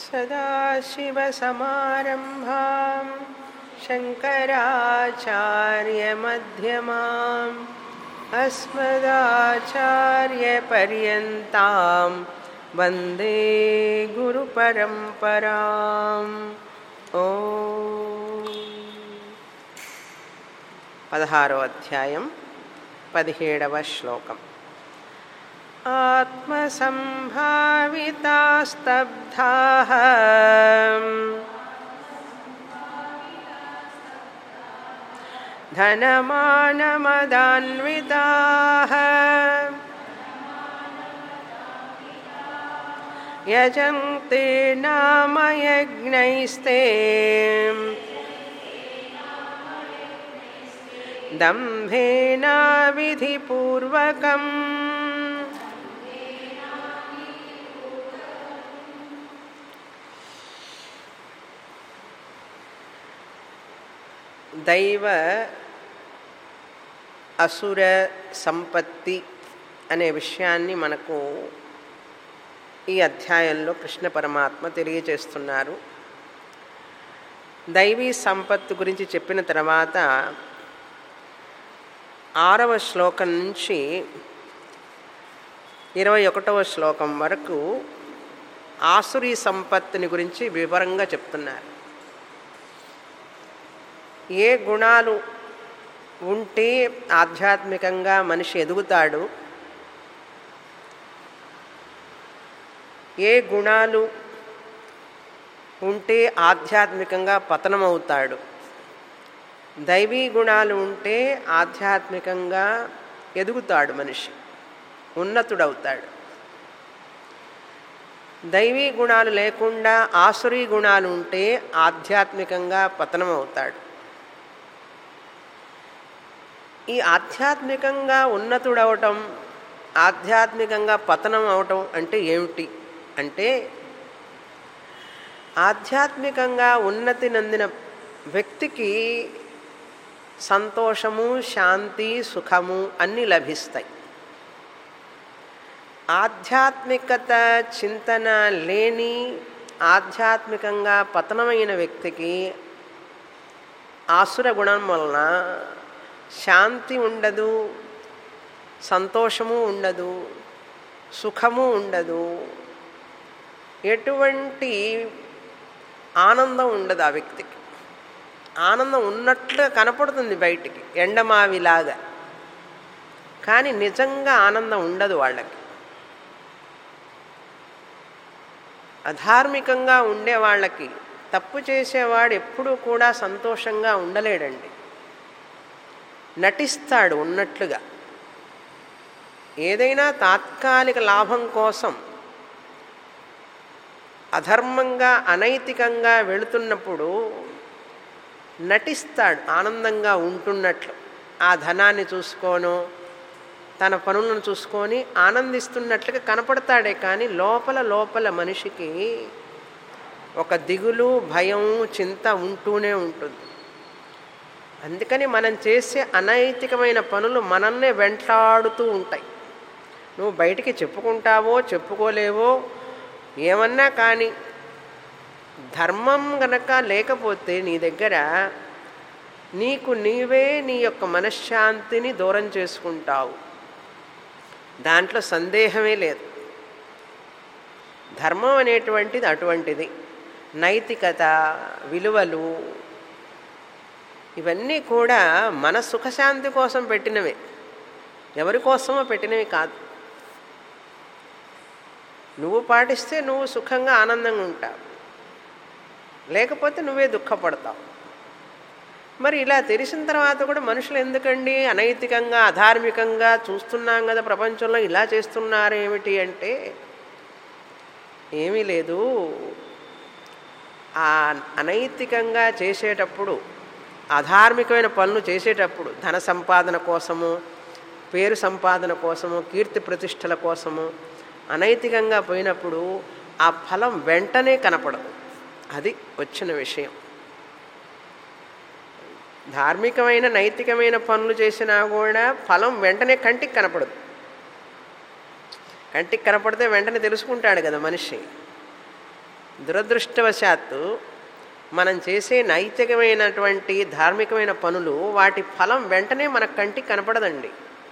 सदाशिवसमारम्भां शङ्कराचार्यमध्यमाम् अस्मदाचार्यपर्यन्तां वन्दे गुरुपरम्पराम् ఓ పదహారో అధ్యాయం పదిహేడవ శ్లోకం ఆత్మసంభావితాస్తబ్ధా ధనమానమదాన్వితా యజంతే నామయజ్ఞైస్తే दम्भेना विधिपूर्वकम् దైవ అసుర సంపత్తి అనే విషయాన్ని మనకు ఈ అధ్యాయంలో కృష్ణ పరమాత్మ తెలియజేస్తున్నారు దైవీ సంపత్తు గురించి చెప్పిన తర్వాత ఆరవ శ్లోకం నుంచి ఇరవై ఒకటవ శ్లోకం వరకు ఆసురీ సంపత్తిని గురించి వివరంగా చెప్తున్నారు ఏ గుణాలు ఉంటే ఆధ్యాత్మికంగా మనిషి ఎదుగుతాడు ఏ గుణాలు ఉంటే ఆధ్యాత్మికంగా పతనమవుతాడు దైవీ గుణాలు ఉంటే ఆధ్యాత్మికంగా ఎదుగుతాడు మనిషి ఉన్నతుడవుతాడు దైవీ గుణాలు లేకుండా ఆసురీ గుణాలు ఉంటే ఆధ్యాత్మికంగా పతనమవుతాడు ఈ ఆధ్యాత్మికంగా ఉన్నతుడవటం ఆధ్యాత్మికంగా పతనం అవటం అంటే ఏమిటి అంటే ఆధ్యాత్మికంగా ఉన్నతి నందిన వ్యక్తికి సంతోషము శాంతి సుఖము అన్నీ లభిస్తాయి ఆధ్యాత్మికత చింతన లేని ఆధ్యాత్మికంగా పతనమైన వ్యక్తికి ఆసుర గుణం వలన శాంతి ఉండదు సంతోషము ఉండదు సుఖము ఉండదు ఎటువంటి ఆనందం ఉండదు ఆ వ్యక్తికి ఆనందం ఉన్నట్లు కనపడుతుంది బయటికి ఎండమావిలాగా కానీ నిజంగా ఆనందం ఉండదు వాళ్ళకి అధార్మికంగా ఉండే వాళ్ళకి తప్పు చేసేవాడు ఎప్పుడూ కూడా సంతోషంగా ఉండలేడండి నటిస్తాడు ఉన్నట్లుగా ఏదైనా తాత్కాలిక లాభం కోసం అధర్మంగా అనైతికంగా వెళుతున్నప్పుడు నటిస్తాడు ఆనందంగా ఉంటున్నట్లు ఆ ధనాన్ని చూసుకోను తన పనులను చూసుకొని ఆనందిస్తున్నట్లుగా కనపడతాడే కానీ లోపల లోపల మనిషికి ఒక దిగులు భయం చింత ఉంటూనే ఉంటుంది అందుకని మనం చేసే అనైతికమైన పనులు మనల్నే వెంటాడుతూ ఉంటాయి నువ్వు బయటికి చెప్పుకుంటావో చెప్పుకోలేవో ఏమన్నా కానీ ధర్మం గనక లేకపోతే నీ దగ్గర నీకు నీవే నీ యొక్క మనశ్శాంతిని దూరం చేసుకుంటావు దాంట్లో సందేహమే లేదు ధర్మం అనేటువంటిది అటువంటిది నైతికత విలువలు ఇవన్నీ కూడా మన సుఖశాంతి కోసం పెట్టినవే ఎవరి కోసమో పెట్టినవి కాదు నువ్వు పాటిస్తే నువ్వు సుఖంగా ఆనందంగా ఉంటావు లేకపోతే నువ్వే దుఃఖపడతావు మరి ఇలా తెలిసిన తర్వాత కూడా మనుషులు ఎందుకండి అనైతికంగా అధార్మికంగా చూస్తున్నాం కదా ప్రపంచంలో ఇలా చేస్తున్నారు ఏమిటి అంటే ఏమీ లేదు ఆ అనైతికంగా చేసేటప్పుడు అధార్మికమైన పనులు చేసేటప్పుడు ధన సంపాదన కోసము పేరు సంపాదన కోసము కీర్తి ప్రతిష్టల కోసము అనైతికంగా పోయినప్పుడు ఆ ఫలం వెంటనే కనపడదు అది వచ్చిన విషయం ధార్మికమైన నైతికమైన పనులు చేసినా కూడా ఫలం వెంటనే కంటికి కనపడదు కంటికి కనపడితే వెంటనే తెలుసుకుంటాడు కదా మనిషి దురదృష్టవశాత్తు మనం చేసే నైతికమైనటువంటి ధార్మికమైన పనులు వాటి ఫలం వెంటనే మన కంటికి కనపడదండి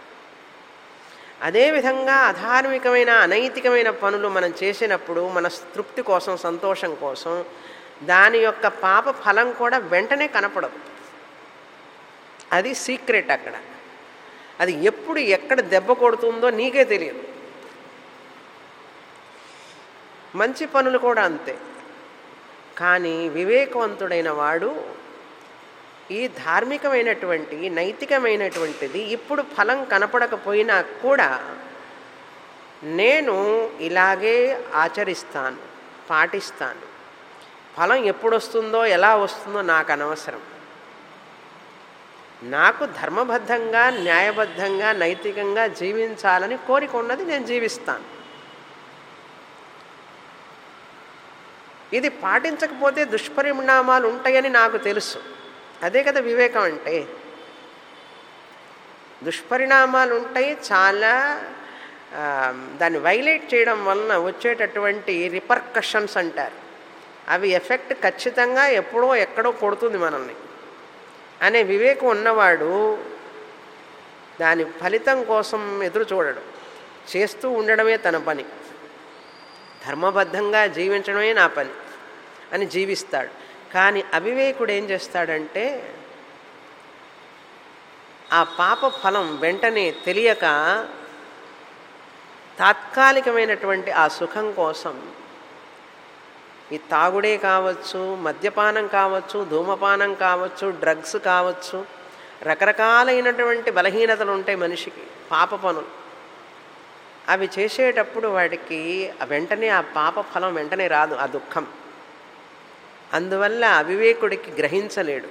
అదేవిధంగా అధార్మికమైన అనైతికమైన పనులు మనం చేసినప్పుడు మన తృప్తి కోసం సంతోషం కోసం దాని యొక్క పాప ఫలం కూడా వెంటనే కనపడదు అది సీక్రెట్ అక్కడ అది ఎప్పుడు ఎక్కడ దెబ్బ కొడుతుందో నీకే తెలియదు మంచి పనులు కూడా అంతే కానీ వివేకవంతుడైన వాడు ఈ ధార్మికమైనటువంటి నైతికమైనటువంటిది ఇప్పుడు ఫలం కనపడకపోయినా కూడా నేను ఇలాగే ఆచరిస్తాను పాటిస్తాను ఫలం ఎప్పుడు వస్తుందో ఎలా వస్తుందో నాకు అనవసరం నాకు ధర్మబద్ధంగా న్యాయబద్ధంగా నైతికంగా జీవించాలని కోరిక ఉన్నది నేను జీవిస్తాను ఇది పాటించకపోతే దుష్పరిణామాలు ఉంటాయని నాకు తెలుసు అదే కదా వివేకం అంటే దుష్పరిణామాలు ఉంటాయి చాలా ఆ, దాన్ని వైలేట్ చేయడం వలన వచ్చేటటువంటి రిపర్కషన్స్ అంటారు అవి ఎఫెక్ట్ ఖచ్చితంగా ఎప్పుడో ఎక్కడో కొడుతుంది మనల్ని అనే వివేకం ఉన్నవాడు దాని ఫలితం కోసం ఎదురు చూడడు చేస్తూ ఉండడమే తన పని ధర్మబద్ధంగా జీవించడమే నా పని అని జీవిస్తాడు కానీ అవివేకుడు ఏం చేస్తాడంటే ఆ పాప ఫలం వెంటనే తెలియక తాత్కాలికమైనటువంటి ఆ సుఖం కోసం ఈ తాగుడే కావచ్చు మద్యపానం కావచ్చు ధూమపానం కావచ్చు డ్రగ్స్ కావచ్చు రకరకాలైనటువంటి బలహీనతలు ఉంటాయి మనిషికి పాప పనులు అవి చేసేటప్పుడు వాడికి వెంటనే ఆ పాప ఫలం వెంటనే రాదు ఆ దుఃఖం అందువల్ల అవివేకుడికి గ్రహించలేడు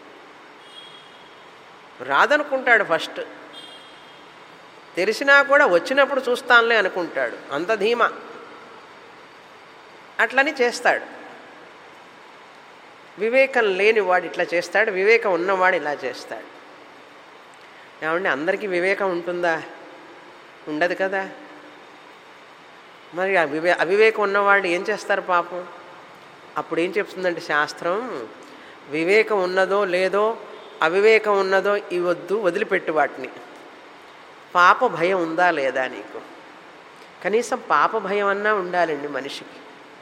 రాదనుకుంటాడు ఫస్ట్ తెలిసినా కూడా వచ్చినప్పుడు చూస్తానులే అనుకుంటాడు అంత ధీమా అట్లని చేస్తాడు వివేకం లేని వాడు ఇట్లా చేస్తాడు వివేకం ఉన్నవాడు ఇలా చేస్తాడు ఏమంటే అందరికీ వివేకం ఉంటుందా ఉండదు కదా మరి అవివే అవివేకం ఉన్నవాళ్ళు ఏం చేస్తారు పాపం అప్పుడు ఏం చెప్తుందంటే శాస్త్రం వివేకం ఉన్నదో లేదో అవివేకం ఉన్నదో ఇవద్దు వదిలిపెట్టు వాటిని పాప భయం ఉందా లేదా నీకు కనీసం పాప భయం అన్నా ఉండాలండి మనిషికి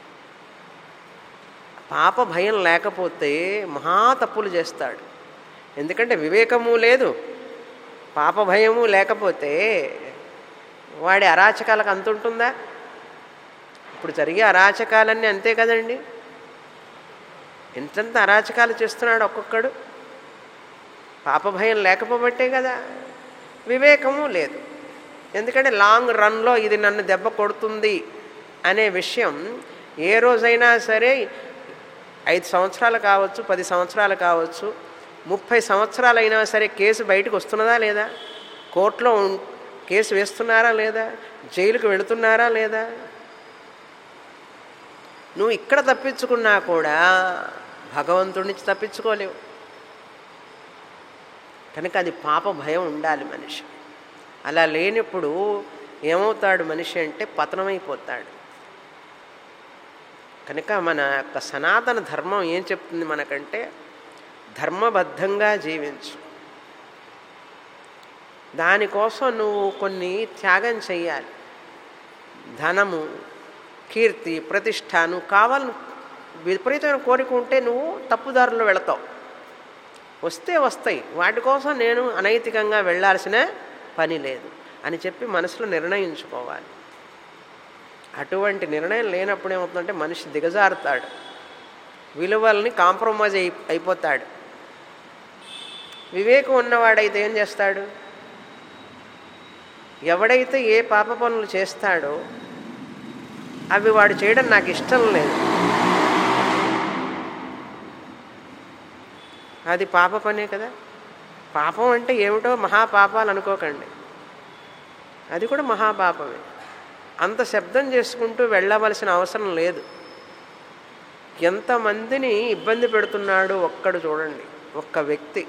పాప భయం లేకపోతే మహా తప్పులు చేస్తాడు ఎందుకంటే వివేకము లేదు పాప భయము లేకపోతే వాడి అరాచకాలకు అంత ఉంటుందా ఇప్పుడు జరిగే అరాచకాలన్నీ అంతే కదండి ఎంతెంత అరాచకాలు చేస్తున్నాడు ఒక్కొక్కడు పాప భయం లేకపోబట్టే కదా వివేకము లేదు ఎందుకంటే లాంగ్ రన్లో ఇది నన్ను దెబ్బ కొడుతుంది అనే విషయం ఏ రోజైనా సరే ఐదు సంవత్సరాలు కావచ్చు పది సంవత్సరాలు కావచ్చు ముప్పై సంవత్సరాలైనా సరే కేసు బయటకు వస్తున్నదా లేదా కోర్టులో ఉం- కేసు వేస్తున్నారా లేదా జైలుకు వెళుతున్నారా లేదా నువ్వు ఇక్కడ తప్పించుకున్నా కూడా భగవంతుడి నుంచి తప్పించుకోలేవు కనుక అది పాప భయం ఉండాలి మనిషి అలా లేనప్పుడు ఏమవుతాడు మనిషి అంటే పతనమైపోతాడు కనుక మన యొక్క సనాతన ధర్మం ఏం చెప్తుంది మనకంటే ధర్మబద్ధంగా జీవించు దానికోసం నువ్వు కొన్ని త్యాగం చెయ్యాలి ధనము కీర్తి ప్రతిష్ట నువ్వు కావాలని విపరీతమైన కోరిక ఉంటే నువ్వు తప్పుదారులు వెళతావు వస్తే వస్తాయి వాటి కోసం నేను అనైతికంగా వెళ్ళాల్సిన పని లేదు అని చెప్పి మనసులో నిర్ణయించుకోవాలి అటువంటి నిర్ణయం లేనప్పుడు ఏమవుతుందంటే మనిషి దిగజారుతాడు విలువల్ని కాంప్రమైజ్ అయి అయిపోతాడు వివేకం ఉన్నవాడైతే ఏం చేస్తాడు ఎవడైతే ఏ పాప పనులు చేస్తాడో అవి వాడు చేయడం నాకు ఇష్టం లేదు అది పాప పనే కదా పాపం అంటే ఏమిటో మహాపాపాలు అనుకోకండి అది కూడా మహాపాపమే అంత శబ్దం చేసుకుంటూ వెళ్ళవలసిన అవసరం లేదు ఎంతమందిని ఇబ్బంది పెడుతున్నాడు ఒక్కడు చూడండి ఒక్క వ్యక్తి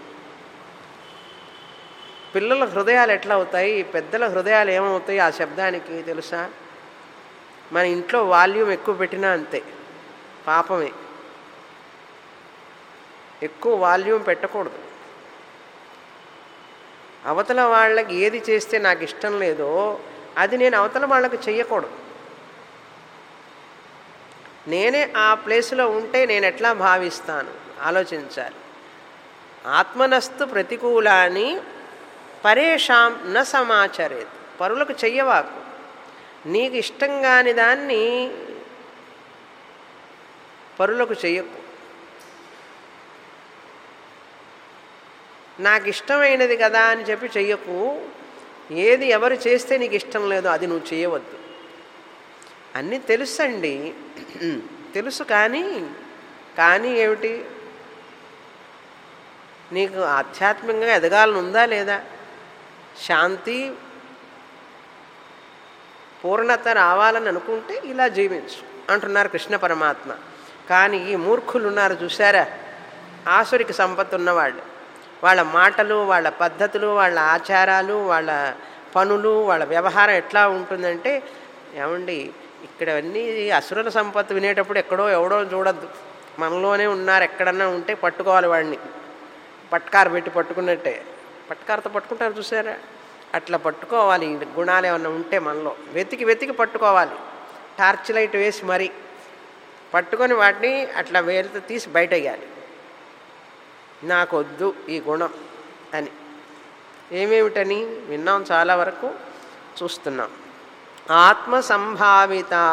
పిల్లల హృదయాలు ఎట్లా అవుతాయి పెద్దల హృదయాలు ఏమవుతాయి ఆ శబ్దానికి తెలుసా మన ఇంట్లో వాల్యూమ్ ఎక్కువ పెట్టినా అంతే పాపమే ఎక్కువ వాల్యూమ్ పెట్టకూడదు అవతల వాళ్ళకి ఏది చేస్తే నాకు ఇష్టం లేదో అది నేను అవతల వాళ్ళకి చెయ్యకూడదు నేనే ఆ ప్లేస్లో ఉంటే నేను ఎట్లా భావిస్తాను ఆలోచించాలి ఆత్మనస్తు ప్రతికూలాన్ని పరేషాం న సమాచరేత్ పరులకు చెయ్యవాకు నీకు ఇష్టం కాని దాన్ని పరులకు చెయ్యకు నాకు ఇష్టమైనది కదా అని చెప్పి చెయ్యకు ఏది ఎవరు చేస్తే నీకు ఇష్టం లేదో అది నువ్వు చేయవద్దు అన్నీ తెలుసండి తెలుసు కానీ కానీ ఏమిటి నీకు ఆధ్యాత్మికంగా ఎదగాలని ఉందా లేదా శాంతి పూర్ణత రావాలని అనుకుంటే ఇలా జీవించు అంటున్నారు కృష్ణ పరమాత్మ కానీ ఈ మూర్ఖులు ఉన్నారు చూసారా ఆసురికి సంపత్తి ఉన్నవాళ్ళు వాళ్ళ మాటలు వాళ్ళ పద్ధతులు వాళ్ళ ఆచారాలు వాళ్ళ పనులు వాళ్ళ వ్యవహారం ఎట్లా ఉంటుందంటే ఏమండి ఇక్కడ అన్నీ అసురుల సంపత్తి వినేటప్పుడు ఎక్కడో ఎవడో చూడద్దు మనలోనే ఉన్నారు ఎక్కడన్నా ఉంటే పట్టుకోవాలి వాడిని పట్కారు పెట్టి పట్టుకున్నట్టే పట్కారతో పట్టుకుంటారు చూసారా అట్లా పట్టుకోవాలి ఈ గుణాలు ఏమన్నా ఉంటే మనలో వెతికి వెతికి పట్టుకోవాలి టార్చ్ లైట్ వేసి మరీ పట్టుకొని వాటిని అట్లా వేలుతో తీసి బయట వేయాలి నాకొద్దు ఈ గుణం అని ఏమేమిటని విన్నాం చాలా వరకు చూస్తున్నాం ఆత్మ సంభావితా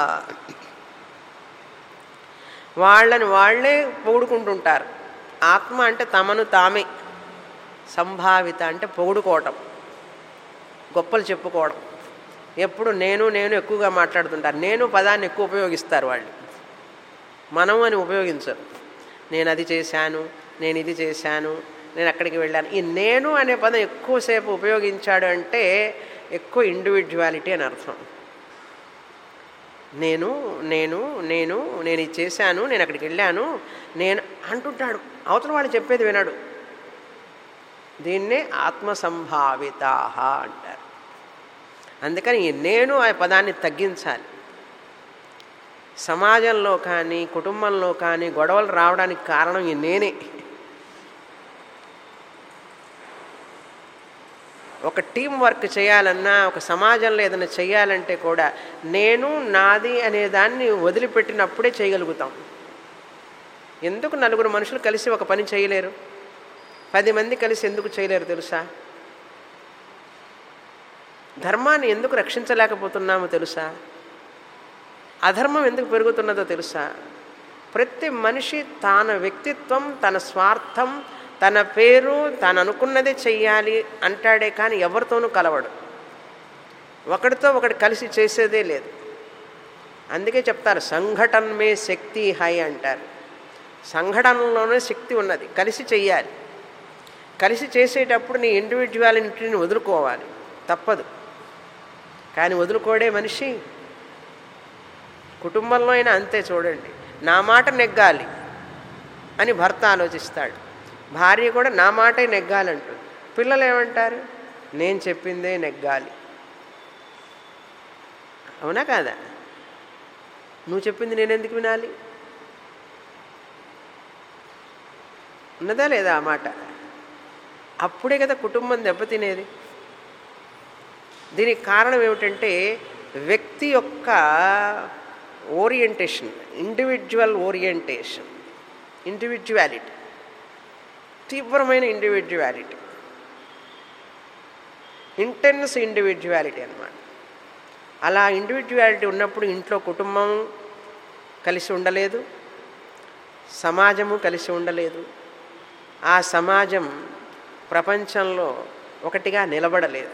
వాళ్ళని వాళ్ళే పొగుడుకుంటుంటారు ఆత్మ అంటే తమను తామే సంభావిత అంటే పొగుడుకోవటం గొప్పలు చెప్పుకోవడం ఎప్పుడు నేను నేను ఎక్కువగా మాట్లాడుతుంటారు నేను పదాన్ని ఎక్కువ ఉపయోగిస్తారు వాళ్ళు మనం అని ఉపయోగించరు నేను అది చేశాను నేను ఇది చేశాను నేను అక్కడికి వెళ్ళాను ఈ నేను అనే పదం ఎక్కువసేపు ఉపయోగించాడు అంటే ఎక్కువ ఇండివిజువాలిటీ అని అర్థం నేను నేను నేను నేను ఇది చేశాను నేను అక్కడికి వెళ్ళాను నేను అంటుంటాడు అవతల వాళ్ళు చెప్పేది వినడు దీన్నే ఆత్మసంభావిత అంటారు అందుకని ఈ నేను ఆ పదాన్ని తగ్గించాలి సమాజంలో కానీ కుటుంబంలో కానీ గొడవలు రావడానికి కారణం ఈ నేనే ఒక టీం వర్క్ చేయాలన్నా ఒక సమాజంలో ఏదైనా చేయాలంటే కూడా నేను నాది అనే దాన్ని వదిలిపెట్టినప్పుడే చేయగలుగుతాం ఎందుకు నలుగురు మనుషులు కలిసి ఒక పని చేయలేరు పది మంది కలిసి ఎందుకు చేయలేరు తెలుసా ధర్మాన్ని ఎందుకు రక్షించలేకపోతున్నామో తెలుసా అధర్మం ఎందుకు పెరుగుతున్నదో తెలుసా ప్రతి మనిషి తన వ్యక్తిత్వం తన స్వార్థం తన పేరు తాను అనుకున్నదే చెయ్యాలి అంటాడే కానీ ఎవరితోనూ కలవడు ఒకడితో ఒకటి కలిసి చేసేదే లేదు అందుకే చెప్తారు సంఘటన మే శక్తి హై అంటారు సంఘటనలోనే శక్తి ఉన్నది కలిసి చెయ్యాలి కలిసి చేసేటప్పుడు నీ ఇండివిజువాలిటీని వదులుకోవాలి తప్పదు కానీ వదులుకోడే మనిషి కుటుంబంలో అయినా అంతే చూడండి నా మాట నెగ్గాలి అని భర్త ఆలోచిస్తాడు భార్య కూడా నా మాటే నెగ్గాలంటుంది పిల్లలు ఏమంటారు నేను చెప్పిందే నెగ్గాలి అవునా కాదా నువ్వు చెప్పింది నేను ఎందుకు వినాలి ఉన్నదా లేదా ఆ మాట అప్పుడే కదా కుటుంబం దెబ్బతినేది దీనికి కారణం ఏమిటంటే వ్యక్తి యొక్క ఓరియంటేషన్ ఇండివిజువల్ ఓరియంటేషన్ ఇండివిజువాలిటీ తీవ్రమైన ఇండివిజువాలిటీ ఇంటెన్స్ ఇండివిజువాలిటీ అనమాట అలా ఇండివిజువాలిటీ ఉన్నప్పుడు ఇంట్లో కుటుంబం కలిసి ఉండలేదు సమాజము కలిసి ఉండలేదు ఆ సమాజం ప్రపంచంలో ఒకటిగా నిలబడలేదు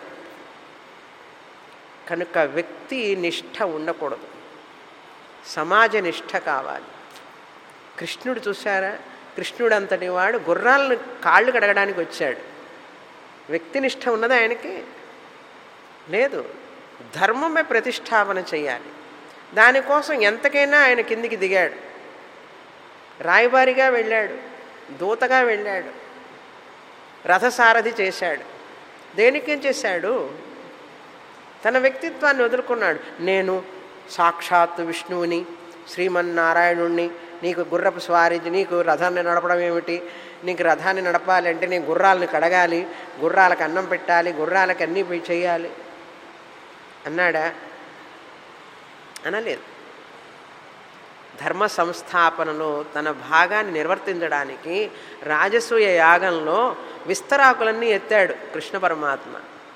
కనుక వ్యక్తి నిష్ఠ ఉండకూడదు సమాజ నిష్ఠ కావాలి కృష్ణుడు చూసారా కృష్ణుడు అంతటి వాడు గుర్రాలను కాళ్ళు కడగడానికి వచ్చాడు వ్యక్తినిష్ట ఉన్నది ఆయనకి లేదు ధర్మమే ప్రతిష్టాపన చేయాలి దానికోసం ఎంతకైనా ఆయన కిందికి దిగాడు రాయబారిగా వెళ్ళాడు దూతగా వెళ్ళాడు రథసారథి చేశాడు దేనికేం చేశాడు తన వ్యక్తిత్వాన్ని వదులుకున్నాడు నేను సాక్షాత్తు విష్ణువుని శ్రీమన్నారాయణుణ్ణి నీకు గుర్రపు స్వారీ నీకు రథాన్ని నడపడం ఏమిటి నీకు రథాన్ని నడపాలి అంటే నేను గుర్రాలను కడగాలి గుర్రాలకు అన్నం పెట్టాలి గుర్రాలకు అన్నీ పోయి చేయాలి అన్నాడా అనలేదు ధర్మ సంస్థాపనలో తన భాగాన్ని నిర్వర్తించడానికి రాజసూయ యాగంలో విస్తరాకులన్నీ ఎత్తాడు కృష్ణ పరమాత్మ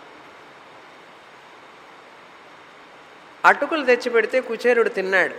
అటుకులు తెచ్చిపెడితే కుచేరుడు తిన్నాడు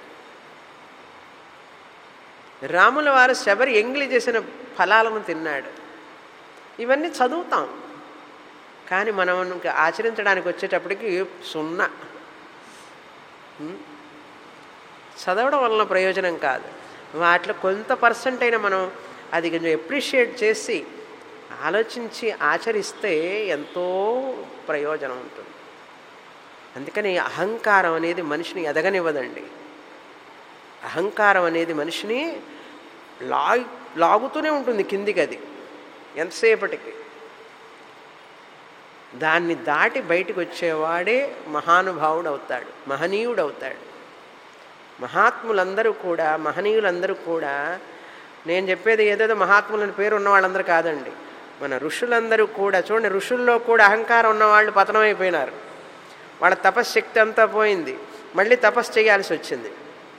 రాముల వారు శబరి ఎంగిలి చేసిన ఫలాలను తిన్నాడు ఇవన్నీ చదువుతాం కానీ మనం ఇంకా ఆచరించడానికి వచ్చేటప్పటికి సున్నా ఉం? చదవడం వలన ప్రయోజనం కాదు వాటిలో కొంత పర్సెంట్ అయినా మనం అది కొంచెం ఎప్రిషియేట్ చేసి ఆలోచించి ఆచరిస్తే ఎంతో ప్రయోజనం ఉంటుంది అందుకని అహంకారం అనేది మనిషిని ఎదగనివ్వదండి అహంకారం అనేది మనిషిని లాగు లాగుతూనే ఉంటుంది కిందికి అది ఎంతసేపటికి దాన్ని దాటి బయటికి వచ్చేవాడే మహానుభావుడు అవుతాడు మహనీయుడు అవుతాడు మహాత్ములందరూ కూడా మహనీయులందరూ కూడా నేను చెప్పేది ఏదేదో మహాత్ములని పేరు ఉన్న వాళ్ళందరూ కాదండి మన ఋషులందరూ కూడా చూడండి ఋషుల్లో కూడా అహంకారం ఉన్నవాళ్ళు పతనమైపోయినారు వాళ్ళ తపశ్శక్తి అంతా పోయింది మళ్ళీ తపస్సు చేయాల్సి వచ్చింది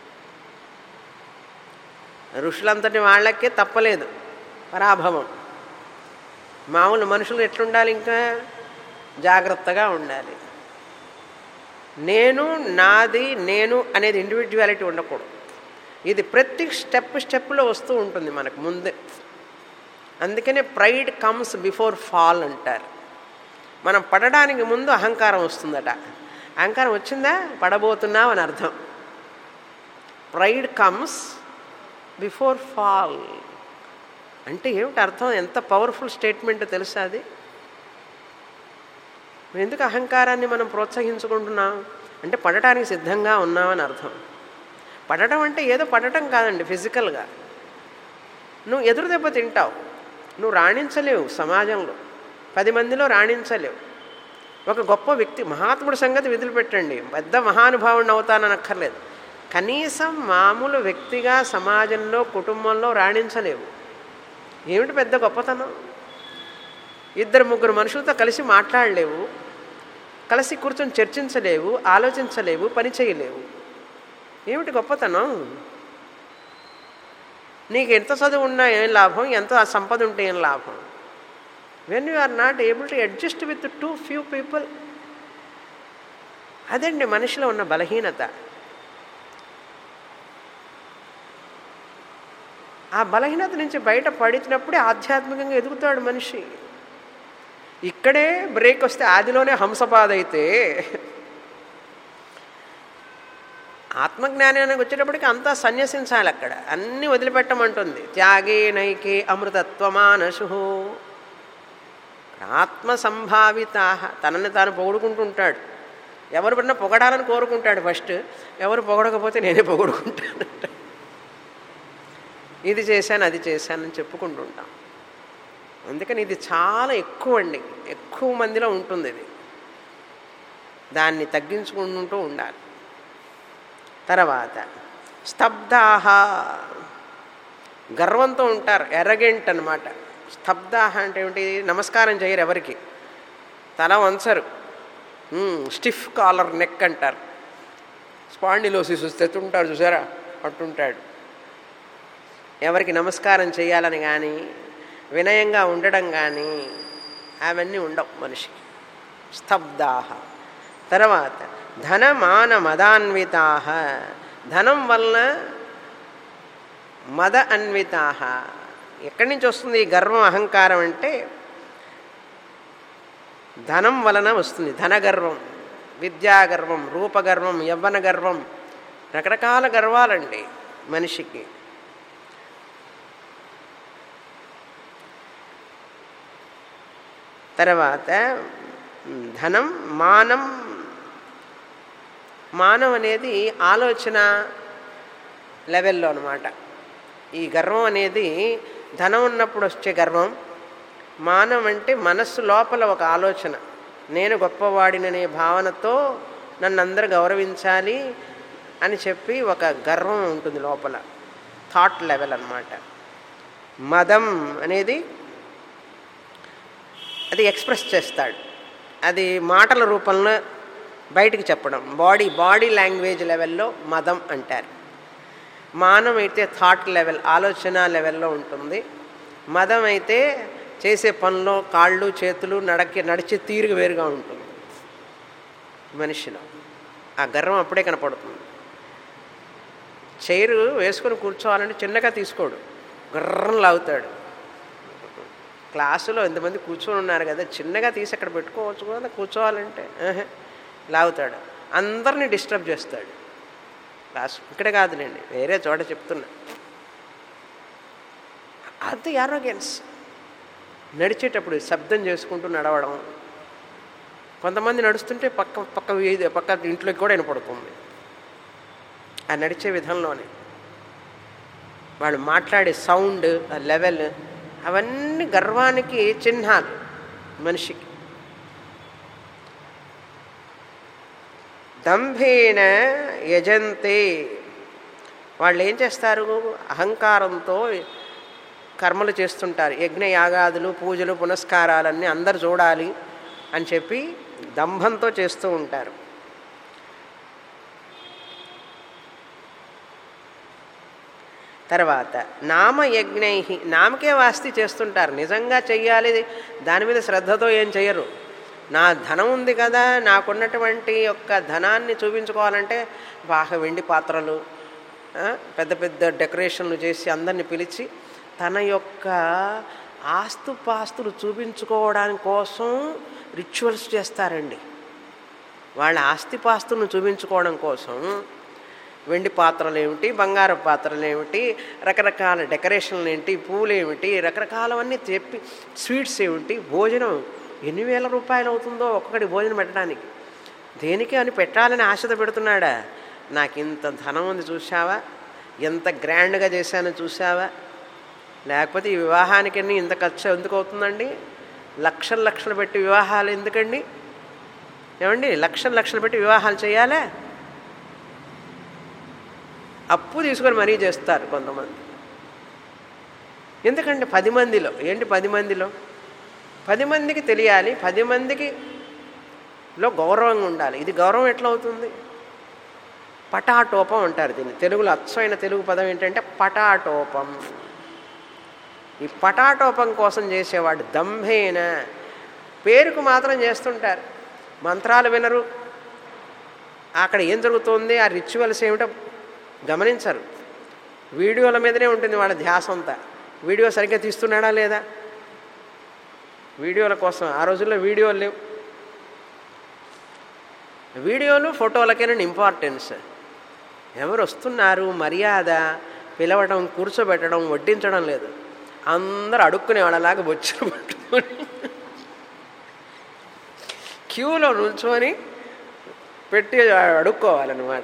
ఋషులంతటి వాళ్ళకే తప్పలేదు పరాభవం మామూలు మనుషులు ఎట్లుండాలి ఇంకా జాగ్రత్తగా ఉండాలి నేను నాది నేను అనేది ఇండివిజువాలిటీ ఉండకూడదు ఇది ప్రతి స్టెప్ స్టెప్లో వస్తూ ఉంటుంది మనకు ముందే అందుకనే ప్రైడ్ కమ్స్ బిఫోర్ ఫాల్ అంటారు మనం పడడానికి ముందు అహంకారం వస్తుందట అహంకారం వచ్చిందా పడబోతున్నావు అని అర్థం ప్రైడ్ కమ్స్ బిఫోర్ ఫాల్ అంటే ఏమిటి అర్థం ఎంత పవర్ఫుల్ స్టేట్మెంట్ తెలుసా అది ఎందుకు అహంకారాన్ని మనం ప్రోత్సహించుకుంటున్నాం అంటే పడటానికి సిద్ధంగా ఉన్నామని అర్థం పడటం అంటే ఏదో పడటం కాదండి ఫిజికల్గా నువ్వు ఎదురు దెబ్బ తింటావు నువ్వు రాణించలేవు సమాజంలో పది మందిలో రాణించలేవు ఒక గొప్ప వ్యక్తి మహాత్ముడి సంగతి వదిలిపెట్టండి పెద్ద మహానుభావుడిని అవుతానని అక్కర్లేదు కనీసం మామూలు వ్యక్తిగా సమాజంలో కుటుంబంలో రాణించలేవు ఏమిటి పెద్ద గొప్పతనం ఇద్దరు ముగ్గురు మనుషులతో కలిసి మాట్లాడలేవు కలిసి కూర్చొని చర్చించలేవు ఆలోచించలేవు పని చేయలేవు ఏమిటి గొప్పతనం నీకు ఎంత చదువు ఉన్నా ఏం లాభం ఎంత సంపద ఉంటే ఏం లాభం when you are not able to adjust with too few people అదండి మనిషిలో ఉన్న బలహీనత ఆ బలహీనత నుంచి బయట పడినప్పుడే ఆధ్యాత్మికంగా ఎదుగుతాడు మనిషి ఇక్కడే బ్రేక్ వస్తే ఆదిలోనే హంసపాద అయితే ఆత్మజ్ఞానానికి వచ్చేటప్పటికి అంతా సన్యసించాలి అక్కడ అన్నీ వదిలిపెట్టమంటుంది త్యాగే నైకే అమృతత్వమానసు ఆత్మ సంభావిత తనని తాను పొగుడుకుంటుంటాడు ఎవరు పడినా పొగడాలని కోరుకుంటాడు ఫస్ట్ ఎవరు పొగడకపోతే నేనే పొగుడుకుంటాను ఇది చేశాను అది చేశానని చెప్పుకుంటుంటాం అందుకని ఇది చాలా ఎక్కువ అండి ఎక్కువ మందిలో ఉంటుంది ఇది దాన్ని తగ్గించుకుంటూ ఉండాలి తర్వాత స్తబ్దాహ గర్వంతో ఉంటారు ఎర్రగెంట్ అనమాట స్తబ్దాహ అంటే ఏమిటి నమస్కారం చేయరు ఎవరికి తల వంచరు స్టిఫ్ కాలర్ నెక్ అంటారు స్పాండిలోసిస్ వస్తే ఉంటాడు చూసారా అట్టుంటాడు ఎవరికి నమస్కారం చేయాలని కానీ వినయంగా ఉండడం కానీ అవన్నీ ఉండవు మనిషికి స్తబ్దాహ తర్వాత ధనమాన మదాన్వితా ధనం వలన మద అన్వితా ఎక్కడి నుంచి వస్తుంది ఈ గర్వం అహంకారం అంటే ధనం వలన వస్తుంది ధనగర్వం విద్యాగర్వం రూపగర్వం యవ్వన గర్వం రకరకాల గర్వాలండి మనిషికి తర్వాత ధనం మానం మానం అనేది ఆలోచన లెవెల్లో అనమాట ఈ గర్వం అనేది ధనం ఉన్నప్పుడు వచ్చే గర్వం మానం అంటే మనస్సు లోపల ఒక ఆలోచన నేను గొప్పవాడిననే భావనతో నన్ను అందరూ గౌరవించాలి అని చెప్పి ఒక గర్వం ఉంటుంది లోపల థాట్ లెవెల్ అన్నమాట మదం అనేది అది ఎక్స్ప్రెస్ చేస్తాడు అది మాటల రూపంలో బయటికి చెప్పడం బాడీ బాడీ లాంగ్వేజ్ లెవెల్లో మదం అంటారు మానం అయితే థాట్ లెవెల్ ఆలోచన లెవెల్లో ఉంటుంది మదం అయితే చేసే పనిలో కాళ్ళు చేతులు నడకి నడిచే తీరుగా వేరుగా ఉంటుంది మనిషిలో ఆ గర్వం అప్పుడే కనపడుతుంది చైరు వేసుకొని కూర్చోవాలంటే చిన్నగా తీసుకోడు గర్రం లాగుతాడు క్లాసులో ఎంతమంది కూర్చొని ఉన్నారు కదా చిన్నగా తీసి అక్కడ పెట్టుకోవచ్చు కదా కూర్చోవాలంటే ఆహా, లాగుతాడు అందరినీ డిస్టర్బ్ చేస్తాడు క్లాస్ ఇక్కడ కాదులేండి వేరే చోట చెప్తున్నా అది ఆరోగ్యన్స్ నడిచేటప్పుడు శబ్దం చేసుకుంటూ నడవడం కొంతమంది నడుస్తుంటే పక్క పక్క వీధి పక్క ఇంట్లోకి కూడా వినపడుతుంది ఆ నడిచే విధంలోనే వాళ్ళు మాట్లాడే సౌండ్ ఆ లెవెల్ అవన్నీ గర్వానికి చిహ్నాలు మనిషికి దంభేన యజంతే వాళ్ళు ఏం చేస్తారు అహంకారంతో కర్మలు చేస్తుంటారు యజ్ఞ యాగాదులు పూజలు పునస్కారాలన్నీ అందరు చూడాలి అని చెప్పి దంభంతో చేస్తూ ఉంటారు తర్వాత నామయజ్ఞై నామకే వాస్తి చేస్తుంటారు నిజంగా చెయ్యాలి దాని మీద శ్రద్ధతో ఏం చేయరు నా ధనం ఉంది కదా నాకున్నటువంటి యొక్క ధనాన్ని చూపించుకోవాలంటే బాగా వెండి పాత్రలు ఆ, పెద్ద పెద్ద డెకరేషన్లు చేసి అందరిని పిలిచి తన యొక్క ఆస్తుపాస్తులు చూపించుకోవడానికి కోసం రిచువల్స్ చేస్తారండి వాళ్ళ ఆస్తిపాస్తులను చూపించుకోవడం కోసం వెండి పాత్రలు ఏమిటి బంగారు పాత్రలు ఏమిటి రకరకాల డెకరేషన్లు ఏంటి పూలు ఏమిటి రకరకాలవన్నీ చెప్పి స్వీట్స్ ఏమిటి భోజనం ఎన్ని వేల రూపాయలు అవుతుందో ఒక్కొక్కటి భోజనం పెట్టడానికి దేనికి అని పెట్టాలని ఆశతో పెడుతున్నాడా నాకు ఇంత ధనం ఉంది చూసావా ఎంత గ్రాండ్గా చేశానో చూసావా లేకపోతే ఈ వివాహానికి అన్ని ఇంత ఖర్చు ఎందుకు అవుతుందండి లక్షలు లక్షలు పెట్టి వివాహాలు ఎందుకండి ఏమండి లక్షలు లక్షలు పెట్టి వివాహాలు చేయాలా అప్పు తీసుకొని మరీ చేస్తారు కొంతమంది ఎందుకంటే పది మందిలో ఏంటి పది మందిలో పది మందికి తెలియాలి పది మందికి లో గౌరవంగా ఉండాలి ఇది గౌరవం ఎట్లా అవుతుంది పటాటోపం అంటారు దీన్ని తెలుగులో అచ్చమైన తెలుగు పదం ఏంటంటే పటాటోపం ఈ పటాటోపం కోసం చేసేవాడు దంభేన పేరుకు మాత్రం చేస్తుంటారు మంత్రాలు వినరు అక్కడ ఏం జరుగుతుంది ఆ రిచువల్స్ ఏమిటో గమనించరు వీడియోల మీదనే ఉంటుంది వాళ్ళ ధ్యాస అంతా వీడియో సరిగ్గా తీస్తున్నాడా లేదా వీడియోల కోసం ఆ రోజుల్లో వీడియోలు లేవు వీడియోలు ఫోటోలకైనా ఇంపార్టెన్స్ ఎవరు వస్తున్నారు మర్యాద పిలవడం కూర్చోబెట్టడం వడ్డించడం లేదు అందరూ అడుక్కునే వాళ్ళలాగా బొచ్చులు పట్టుకొని క్యూలో నుంచొని పెట్టి అడుక్కోవాలన్నమాట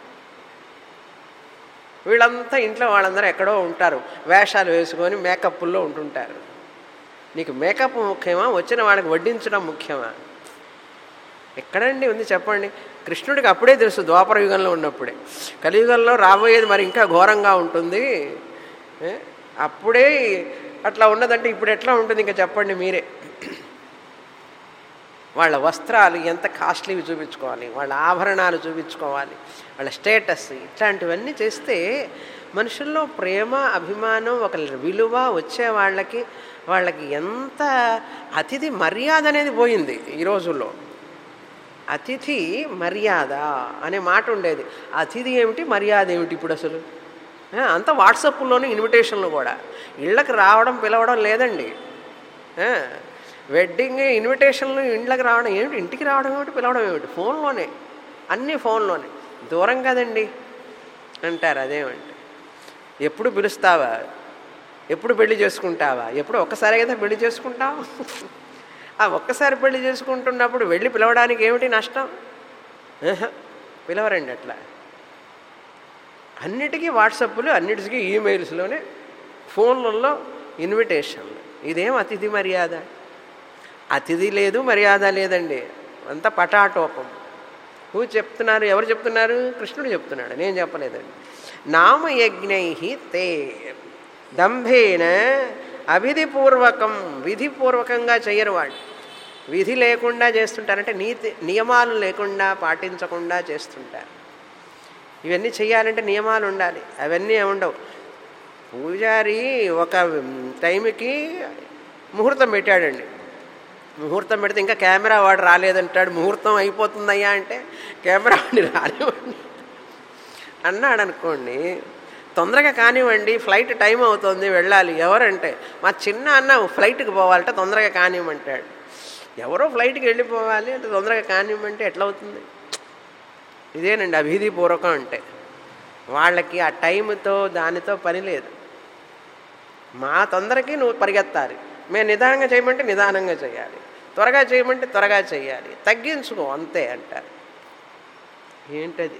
వీళ్ళంతా ఇంట్లో వాళ్ళందరూ ఎక్కడో ఉంటారు వేషాలు వేసుకొని మేకప్లో ఉంటుంటారు నీకు మేకప్ ముఖ్యమా వచ్చిన వాళ్ళకి వడ్డించడం ముఖ్యమా ఎక్కడండి ఉంది చెప్పండి కృష్ణుడికి అప్పుడే తెలుసు ద్వాపర యుగంలో ఉన్నప్పుడే కలియుగంలో రాబోయేది మరి ఇంకా ఘోరంగా ఉంటుంది ఏ? అప్పుడే అట్లా ఉన్నదంటే ఇప్పుడు ఎట్లా ఉంటుంది ఇంకా చెప్పండి మీరే వాళ్ళ వస్త్రాలు ఎంత కాస్ట్లీవి చూపించుకోవాలి వాళ్ళ ఆభరణాలు చూపించుకోవాలి వాళ్ళ స్టేటస్ ఇట్లాంటివన్నీ చేస్తే మనుషుల్లో ప్రేమ అభిమానం ఒక విలువ వచ్చే వాళ్ళకి వాళ్ళకి ఎంత అతిథి మర్యాద అనేది పోయింది ఈ రోజుల్లో అతిథి మర్యాద అనే మాట ఉండేది అతిథి ఏమిటి మర్యాద ఏమిటి ఇప్పుడు అసలు ఆ, అంతా వాట్సాప్లోనే ఇన్విటేషన్లు కూడా ఇళ్ళకి రావడం పిలవడం లేదండి ఆ, వెడ్డింగ్ ఇన్విటేషన్లు ఇంట్లోకి రావడం ఏమిటి ఇంటికి రావడం ఏమిటి పిలవడం ఏమిటి ఫోన్లోనే అన్నీ ఫోన్లోనే దూరం కదండి అంటారు అదేమంటే ఎప్పుడు పిలుస్తావా ఎప్పుడు పెళ్లి చేసుకుంటావా ఎప్పుడు ఒక్కసారి కదా పెళ్లి చేసుకుంటావు ఆ ఒక్కసారి పెళ్లి చేసుకుంటున్నప్పుడు వెళ్ళి పిలవడానికి ఏమిటి నష్టం ఆహా, పిలవరండి అట్లా అన్నిటికీ వాట్సాప్లు అన్నిటికీ ఈమెయిల్స్లోనే ఫోన్లలో ఇన్విటేషన్లు ఇదేం అతిథి మర్యాద అతిథి లేదు మర్యాద లేదండి అంత పటాటోపం హూ చెప్తున్నారు ఎవరు చెప్తున్నారు కృష్ణుడు చెప్తున్నాడు నేను చెప్పలేదండి నామయజ్ఞై తే దంభేన అవిధిపూర్వకం విధిపూర్వకంగా చేయరు వాళ్ళు విధి లేకుండా చేస్తుంటారంటే నీతి నియమాలు లేకుండా పాటించకుండా చేస్తుంటారు ఇవన్నీ చేయాలంటే నియమాలు ఉండాలి అవన్నీ ఉండవు పూజారి ఒక టైంకి ముహూర్తం పెట్టాడండి ముహూర్తం పెడితే ఇంకా కెమెరా వాడు రాలేదంటాడు ముహూర్తం అయిపోతుందయ్యా అంటే కెమెరా వాడిని రానివ్వండి అన్నాడు అనుకోండి తొందరగా కానివ్వండి ఫ్లైట్ టైం అవుతుంది వెళ్ళాలి ఎవరంటే మా చిన్న అన్న ఫ్లైట్కి పోవాలంటే తొందరగా కానివ్వమంటాడు ఎవరో ఫ్లైట్కి వెళ్ళిపోవాలి అంటే తొందరగా కానివ్వమంటే ఎట్లా అవుతుంది ఇదేనండి అభిధిపూర్వకం అంటే వాళ్ళకి ఆ టైంతో దానితో పని లేదు మా తొందరకి నువ్వు పరిగెత్తాలి మేము నిదానంగా చేయమంటే నిదానంగా చేయాలి త్వరగా చేయమంటే త్వరగా చేయాలి తగ్గించుకో అంతే అంటారు ఏంటది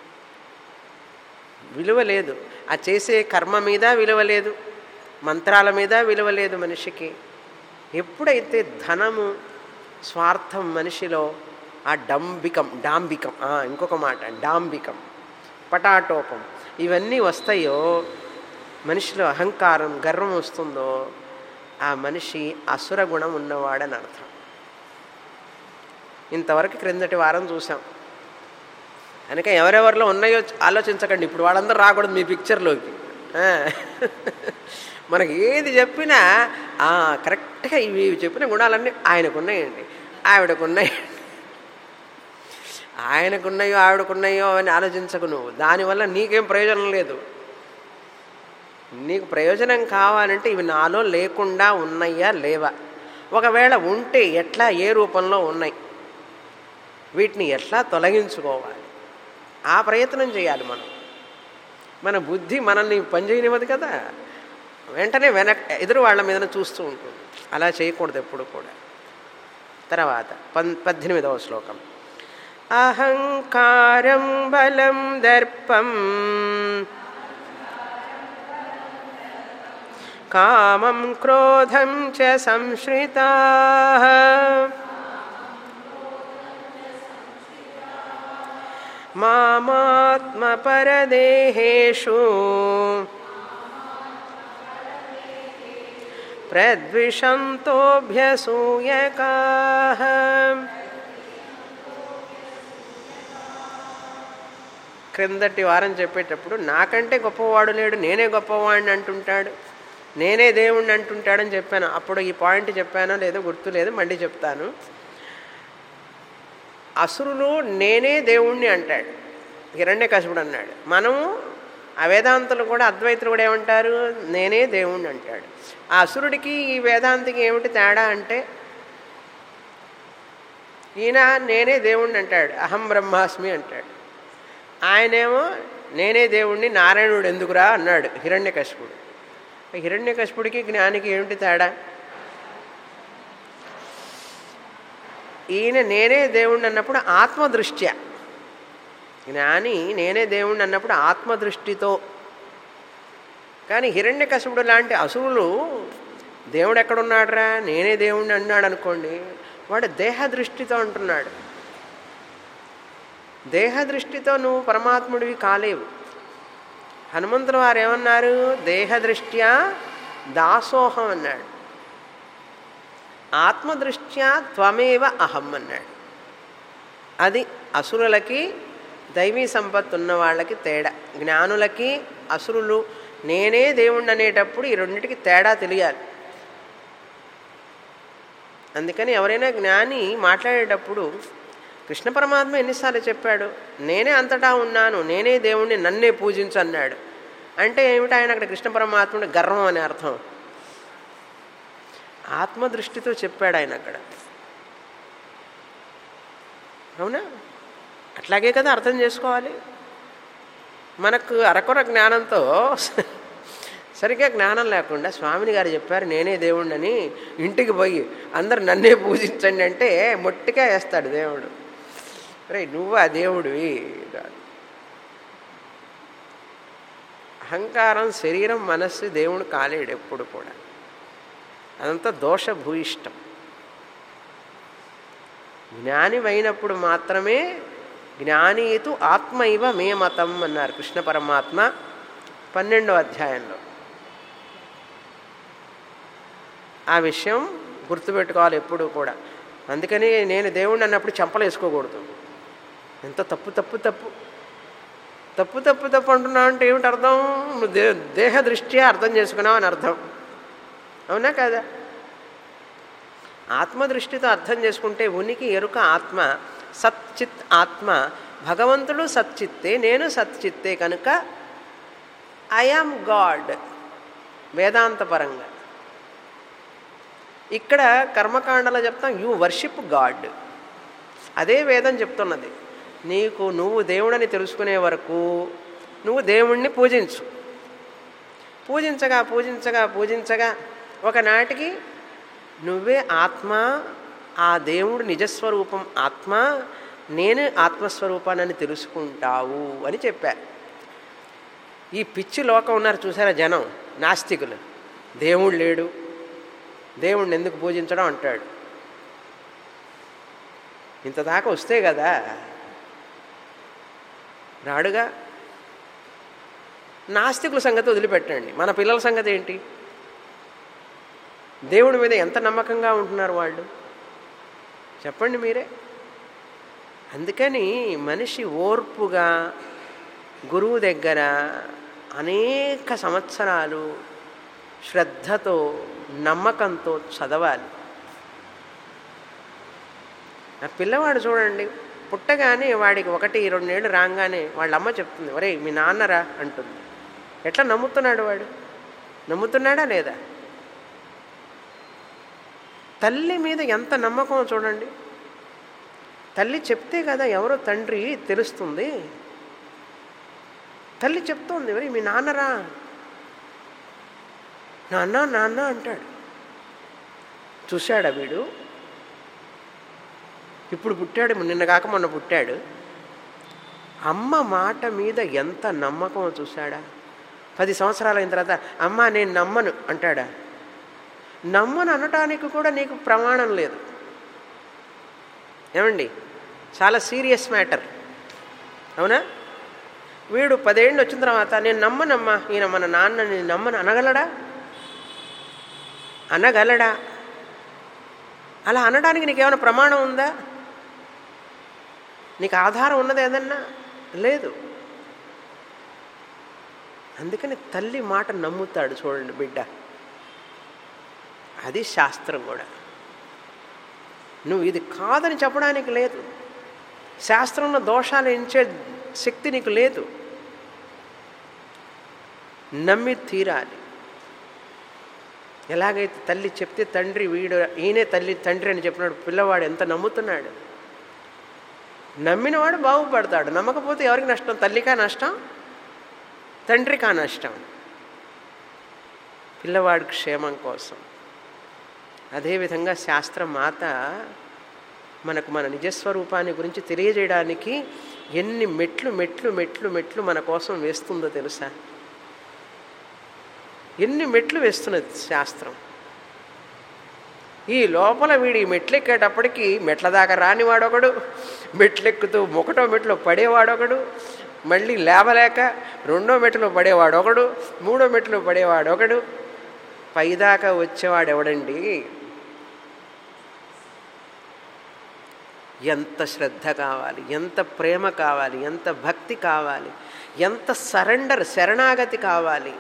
విలువ లేదు ఆ చేసే కర్మ మీద విలువ లేదు మంత్రాల మీద విలువ లేదు మనిషికి ఎప్పుడైతే ధనము స్వార్థం మనిషిలో ఆ డంబికం డాంబికం ఆ, ఇంకొక మాట డాంబికం పటాటోపం ఇవన్నీ వస్తాయో మనిషిలో అహంకారం గర్వం వస్తుందో ఆ మనిషి అసుర గుణం ఉన్నవాడని అర్థం ఇంతవరకు క్రిందటి వారం చూసాం కనుక ఎవరెవరిలో ఉన్నాయో ఆలోచించకండి ఇప్పుడు వాళ్ళందరూ రాకూడదు మీ పిక్చర్లోకి ఆ. మనకి ఏది చెప్పినా ఆ, కరెక్ట్గా ఇవి ఇవి చెప్పిన గుణాలన్నీ ఆయనకున్నాయండి ఆవిడకున్నాయండి ఆయనకున్నాయో ఆవిడకున్నాయో అని ఆలోచించకు నువ్వు దానివల్ల నీకేం ప్రయోజనం లేదు నీకు ప్రయోజనం కావాలంటే ఇవి నాలో లేకుండా ఉన్నాయా లేవా ఒకవేళ ఉంటే ఎట్లా ఏ రూపంలో ఉన్నాయి వీటిని ఎట్లా తొలగించుకోవాలి ఆ ప్రయత్నం చేయాలి మనం మన బుద్ధి మనల్ని పనిచేయనివ్వదు కదా వెంటనే వెనక్ ఎదురు వాళ్ళ మీద చూస్తూ ఉంటుంది అలా చేయకూడదు ఎప్పుడు కూడా తర్వాత పన్ పద్దెనిమిదవ శ్లోకం అహంకారం బలం దర్పం కామం క్రోధం చ సంశ్రితా మామాత్మపరదేహేషు ప్రద్విషంతోభ్యసూయకా క్రిందటి వారం చెప్పేటప్పుడు నాకంటే గొప్పవాడు లేడు నేనే గొప్పవాడిని అంటుంటాడు నేనే దేవుణ్ణి అంటుంటాడని చెప్పాను అప్పుడు ఈ పాయింట్ చెప్పానో లేదో గుర్తులేదు మళ్ళీ చెప్తాను అసురులు నేనే దేవుణ్ణి అంటాడు హిరణ్య కశపుడు అన్నాడు మనము ఆ వేదాంతులు కూడా అద్వైతులు కూడా ఏమంటారు నేనే దేవుణ్ణి అంటాడు ఆ అసురుడికి ఈ వేదాంతికి ఏమిటి తేడా అంటే ఈయన నేనే దేవుణ్ణి అంటాడు అహం బ్రహ్మాస్మి అంటాడు ఆయనేమో నేనే దేవుణ్ణి నారాయణుడు ఎందుకురా అన్నాడు హిరణ్యకశిపుడు హిరణ్యకశిపుడికి జ్ఞానికి ఏమిటి తేడా ఈయన నేనే దేవుణ్ణి అన్నప్పుడు ఆత్మదృష్ట్యా జ్ఞాని నేనే దేవుణ్ణి అన్నప్పుడు ఆత్మదృష్టితో కానీ హిరణ్యకశిపుడు లాంటి అసురులు దేవుడు ఎక్కడున్నాడురా నేనే దేవుణ్ణి అన్నాడు అనుకోండి వాడు దేహ దృష్టితో అంటున్నాడు దేహ దృష్టితో నువ్వు పరమాత్ముడివి కాలేవు హనుమంతుల వారు ఏమన్నారు దేహదృష్ట్యా దాసోహం అన్నాడు ఆత్మదృష్ట్యా త్వమేవ అహం అన్నాడు అది అసురులకి దైవీ సంపత్తు ఉన్న వాళ్ళకి తేడా జ్ఞానులకి అసురులు నేనే దేవుణ్ణి అనేటప్పుడు ఈ రెండింటికి తేడా తెలియాలి అందుకని ఎవరైనా జ్ఞాని మాట్లాడేటప్పుడు కృష్ణ పరమాత్మ ఎన్నిసార్లు చెప్పాడు నేనే అంతటా ఉన్నాను నేనే దేవుణ్ణి నన్నే పూజించు అన్నాడు అంటే ఏమిటి ఆయన అక్కడ కృష్ణ పరమాత్ముడి గర్వం అనే అర్థం ఆత్మదృష్టితో చెప్పాడు ఆయన అక్కడ అవునా అట్లాగే కదా అర్థం చేసుకోవాలి మనకు అరకొర జ్ఞానంతో సరిగ్గా జ్ఞానం లేకుండా స్వామిని గారు చెప్పారు నేనే దేవుణ్ణని ఇంటికి పోయి అందరు నన్నే పూజించండి అంటే మొట్టిగా వేస్తాడు దేవుడు రే నువ్వు ఆ దేవుడివి అహంకారం శరీరం మనస్సు దేవుడు కాలేడు ఎప్పుడు కూడా అదంతా దోషభూయిష్టం జ్ఞాని అయినప్పుడు మాత్రమే జ్ఞానీతు ఆత్మైవ మే మతం అన్నారు కృష్ణ పరమాత్మ పన్నెండో అధ్యాయంలో ఆ విషయం గుర్తుపెట్టుకోవాలి ఎప్పుడూ కూడా అందుకని నేను దేవుణ్ణి అన్నప్పుడు చెంపలు వేసుకోకూడదు ఎంత తప్పు తప్పు తప్పు తప్పు తప్పు తప్పు అంటున్నావు అంటే ఏమిటి అర్థం నువ్వు దే దేహ దృష్ట్యా అర్థం చేసుకున్నావు అని అర్థం అవునా కదా ఆత్మదృష్టితో అర్థం చేసుకుంటే ఉనికి ఎరుక ఆత్మ సచ్చిత్ ఆత్మ భగవంతుడు సచ్చిత్తే నేను సచ్చిత్తే కనుక ఐఆమ్ గాడ్ వేదాంతపరంగా ఇక్కడ కర్మకాండలో చెప్తాం యూ వర్షిప్ గాడ్ అదే వేదం చెప్తున్నది నీకు నువ్వు దేవుడని తెలుసుకునే వరకు నువ్వు దేవుణ్ణి పూజించు పూజించగా పూజించగా పూజించగా ఒకనాటికి నువ్వే ఆత్మ ఆ దేవుడు నిజస్వరూపం ఆత్మ నేనే ఆత్మస్వరూపాన్ని తెలుసుకుంటావు అని చెప్పారు ఈ పిచ్చి లోకం ఉన్నారు చూసారా జనం నాస్తికులు దేవుడు లేడు దేవుణ్ణి ఎందుకు పూజించడం అంటాడు ఇంత దాకా వస్తే కదా రాడుగా నాస్తికుల సంగతి వదిలిపెట్టండి మన పిల్లల సంగతి ఏంటి దేవుడి మీద ఎంత నమ్మకంగా ఉంటున్నారు వాళ్ళు చెప్పండి మీరే అందుకని మనిషి ఓర్పుగా గురువు దగ్గర అనేక సంవత్సరాలు శ్రద్ధతో నమ్మకంతో చదవాలి ఆ పిల్లవాడు చూడండి పుట్టగానే వాడికి ఒకటి రెండేళ్ళు రాగానే వాళ్ళ అమ్మ చెప్తుంది ఒరే మీ నాన్నరా అంటుంది ఎట్లా నమ్ముతున్నాడు వాడు నమ్ముతున్నాడా లేదా తల్లి మీద ఎంత నమ్మకం చూడండి తల్లి చెప్తే కదా ఎవరో తండ్రి తెలుస్తుంది తల్లి చెప్తోంది ఎవరి మీ నాన్నరా నాన్న నాన్న అంటాడు చూశాడా వీడు ఇప్పుడు పుట్టాడు నిన్న కాక మొన్న పుట్టాడు అమ్మ మాట మీద ఎంత నమ్మకం చూశాడా పది సంవత్సరాలు అయిన తర్వాత అమ్మ నేను నమ్మను అంటాడా నమ్మను అనటానికి కూడా నీకు ప్రమాణం లేదు ఏమండి చాలా సీరియస్ మ్యాటర్ అవునా వీడు పదేళ్ళు వచ్చిన తర్వాత నేను నమ్మనమ్మా ఈయన మన నాన్న నేను నమ్మను అనగలడా అనగలడా అలా అనడానికి నీకేమైనా ప్రమాణం ఉందా నీకు ఆధారం ఉన్నది ఏదన్నా లేదు అందుకని తల్లి మాట నమ్ముతాడు చూడండి బిడ్డ అది శాస్త్రం కూడా నువ్వు ఇది కాదని చెప్పడానికి లేదు శాస్త్రంలో దోషాలు ఎంచే శక్తి నీకు లేదు నమ్మి తీరాలి ఎలాగైతే తల్లి చెప్తే తండ్రి వీడు ఈయనే తల్లి తండ్రి అని చెప్పినాడు పిల్లవాడు ఎంత నమ్ముతున్నాడు నమ్మినవాడు బాగుపడతాడు నమ్మకపోతే ఎవరికి నష్టం తల్లికా నష్టం తండ్రికా నష్టం పిల్లవాడి క్షేమం కోసం అదేవిధంగా శాస్త్రం మాత మనకు మన నిజస్వరూపాన్ని గురించి తెలియజేయడానికి ఎన్ని మెట్లు మెట్లు మెట్లు మెట్లు మన కోసం వేస్తుందో తెలుసా ఎన్ని మెట్లు వేస్తున్నది శాస్త్రం ఈ లోపల వీడి మెట్లెక్కేటప్పటికి మెట్ల దాకా రానివాడొకడు మెట్లెక్కుతూ ఒకటో మెట్లో పడేవాడొకడు మళ్ళీ లేవలేక రెండో మెట్లో పడేవాడొకడు మూడో మెట్లో పడేవాడొకడు పైదాకా వచ్చేవాడు ఎవడండి ఎంత శ్రద్ధ కావాలి ఎంత ప్రేమ కావాలి ఎంత భక్తి కావాలి ఎంత సరెండర్ శరణాగతి కావాలి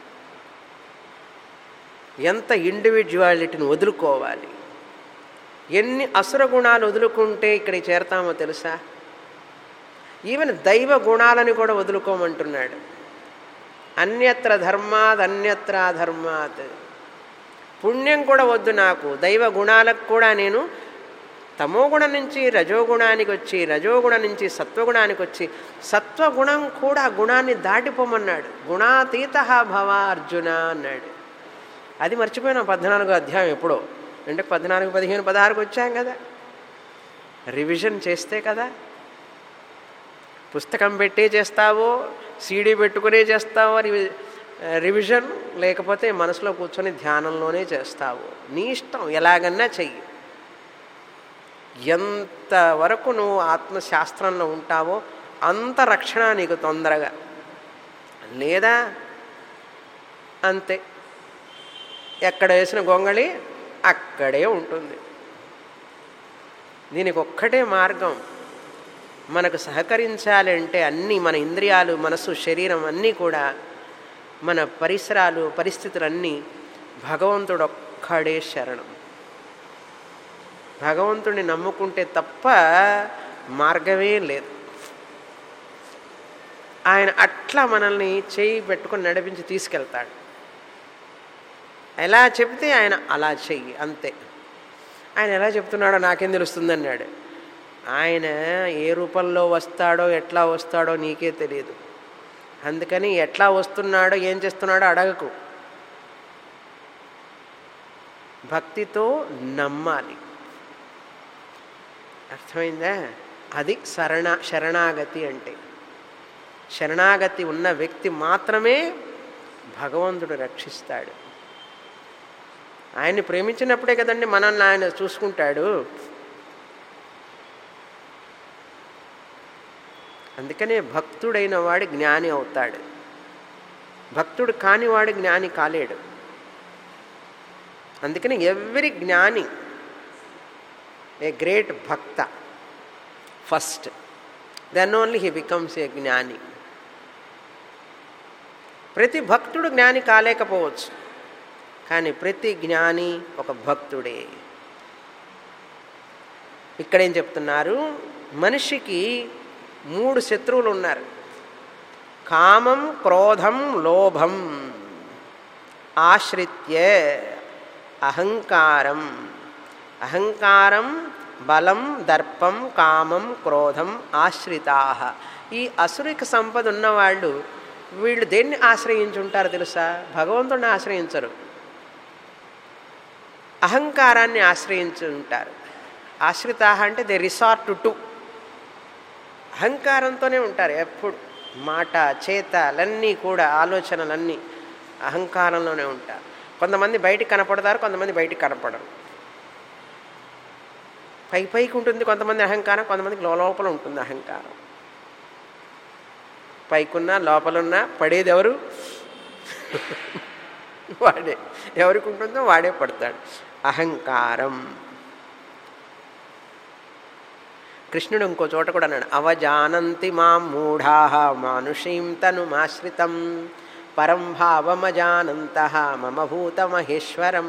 ఎంత ఇండివిజువాలిటీని వదులుకోవాలి ఎన్ని అసుర గుణాలు వదులుకుంటే ఇక్కడికి చేరతామో తెలుసా ఈవెన్ దైవ గుణాలని కూడా వదులుకోమంటున్నాడు అన్యత్ర ధర్మాద్ అన్యత్ర ధర్మాత్ పుణ్యం కూడా వద్దు నాకు దైవ గుణాలకు కూడా నేను తమోగుణం నుంచి రజోగుణానికి వచ్చి రజోగుణం నుంచి సత్వగుణానికి వచ్చి సత్వగుణం కూడా గుణాన్ని దాటిపోమన్నాడు గుణాతీత భవ అర్జున అన్నాడు అది మర్చిపోయినాం పద్నాలుగో అధ్యాయం ఎప్పుడో అంటే పద్నాలుగు పదిహేను పదహారుకు వచ్చాం కదా రివిజన్ చేస్తే కదా పుస్తకం పెట్టే చేస్తావో సీడీ పెట్టుకునే చేస్తావో రివి రివిజన్ లేకపోతే మనసులో కూర్చొని ధ్యానంలోనే చేస్తావు నీ ఇష్టం ఎలాగన్నా చెయ్యి ఎంతవరకు నువ్వు ఆత్మశాస్త్రంలో ఉంటావో అంత రక్షణ నీకు తొందరగా లేదా అంతే ఎక్కడ వేసిన గొంగళి అక్కడే ఉంటుంది దీనికి ఒక్కటే మార్గం మనకు సహకరించాలి అంటే అన్నీ మన ఇంద్రియాలు మనసు శరీరం అన్నీ కూడా మన పరిసరాలు పరిస్థితులన్నీ భగవంతుడు ఒక్కడే శరణం భగవంతుడిని నమ్ముకుంటే తప్ప మార్గమే లేదు ఆయన అట్లా మనల్ని చేయి పెట్టుకొని నడిపించి తీసుకెళ్తాడు ఎలా చెప్తే ఆయన అలా చెయ్యి అంతే ఆయన ఎలా చెప్తున్నాడో నాకేం తెలుస్తుంది అన్నాడు ఆయన ఏ రూపంలో వస్తాడో ఎట్లా వస్తాడో నీకే తెలియదు అందుకని ఎట్లా వస్తున్నాడో ఏం చేస్తున్నాడో అడగకు భక్తితో నమ్మాలి అర్థమైందా అది శరణ శరణాగతి అంటే శరణాగతి ఉన్న వ్యక్తి మాత్రమే భగవంతుడు రక్షిస్తాడు ఆయన్ని ప్రేమించినప్పుడే కదండి మనల్ని ఆయన చూసుకుంటాడు అందుకనే భక్తుడైన వాడు జ్ఞాని అవుతాడు భక్తుడు కానివాడు జ్ఞాని కాలేడు అందుకని ఎవ్రీ జ్ఞాని ఏ గ్రేట్ భక్త first then only he becomes a జ్ఞాని ప్రతి భక్తుడు జ్ఞాని కాలేకపోవచ్చు కానీ ప్రతి జ్ఞాని ఒక భక్తుడే ఇక్కడేం చెప్తున్నారు మనిషికి మూడు శత్రువులు ఉన్నారు కామం క్రోధం లోభం ఆశ్రిత్య అహంకారం అహంకారం బలం దర్పం కామం క్రోధం ఆశ్రితా ఈ అసురిక సంపద ఉన్నవాళ్ళు వీళ్ళు దేన్ని ఆశ్రయించుంటారు తెలుసా భగవంతుడిని ఆశ్రయించరు అహంకారాన్ని ఆశ్రయించి ఉంటారు ఆశ్రిత అంటే దే రిసార్ట్ టు అహంకారంతోనే ఉంటారు ఎప్పుడు మాట చేతలన్నీ కూడా ఆలోచనలన్నీ అహంకారంలోనే ఉంటారు కొంతమంది బయటికి కనపడతారు కొంతమంది బయటికి కనపడరు పై పైకి ఉంటుంది కొంతమంది అహంకారం కొంతమందికి లోపల ఉంటుంది అహంకారం పైకున్నా లోపలున్నా పడేది ఎవరు వాడే ఎవరికి ఉంటుందో వాడే పడతాడు అహంకారం కృష్ణుడు ఇంకో చోట కూడా అన్నాడు అవజానంతి మాం మూఢా మానుషీం తనుమాశ్రితం పరం భావమజానంత మమ భూతమహేశ్వరం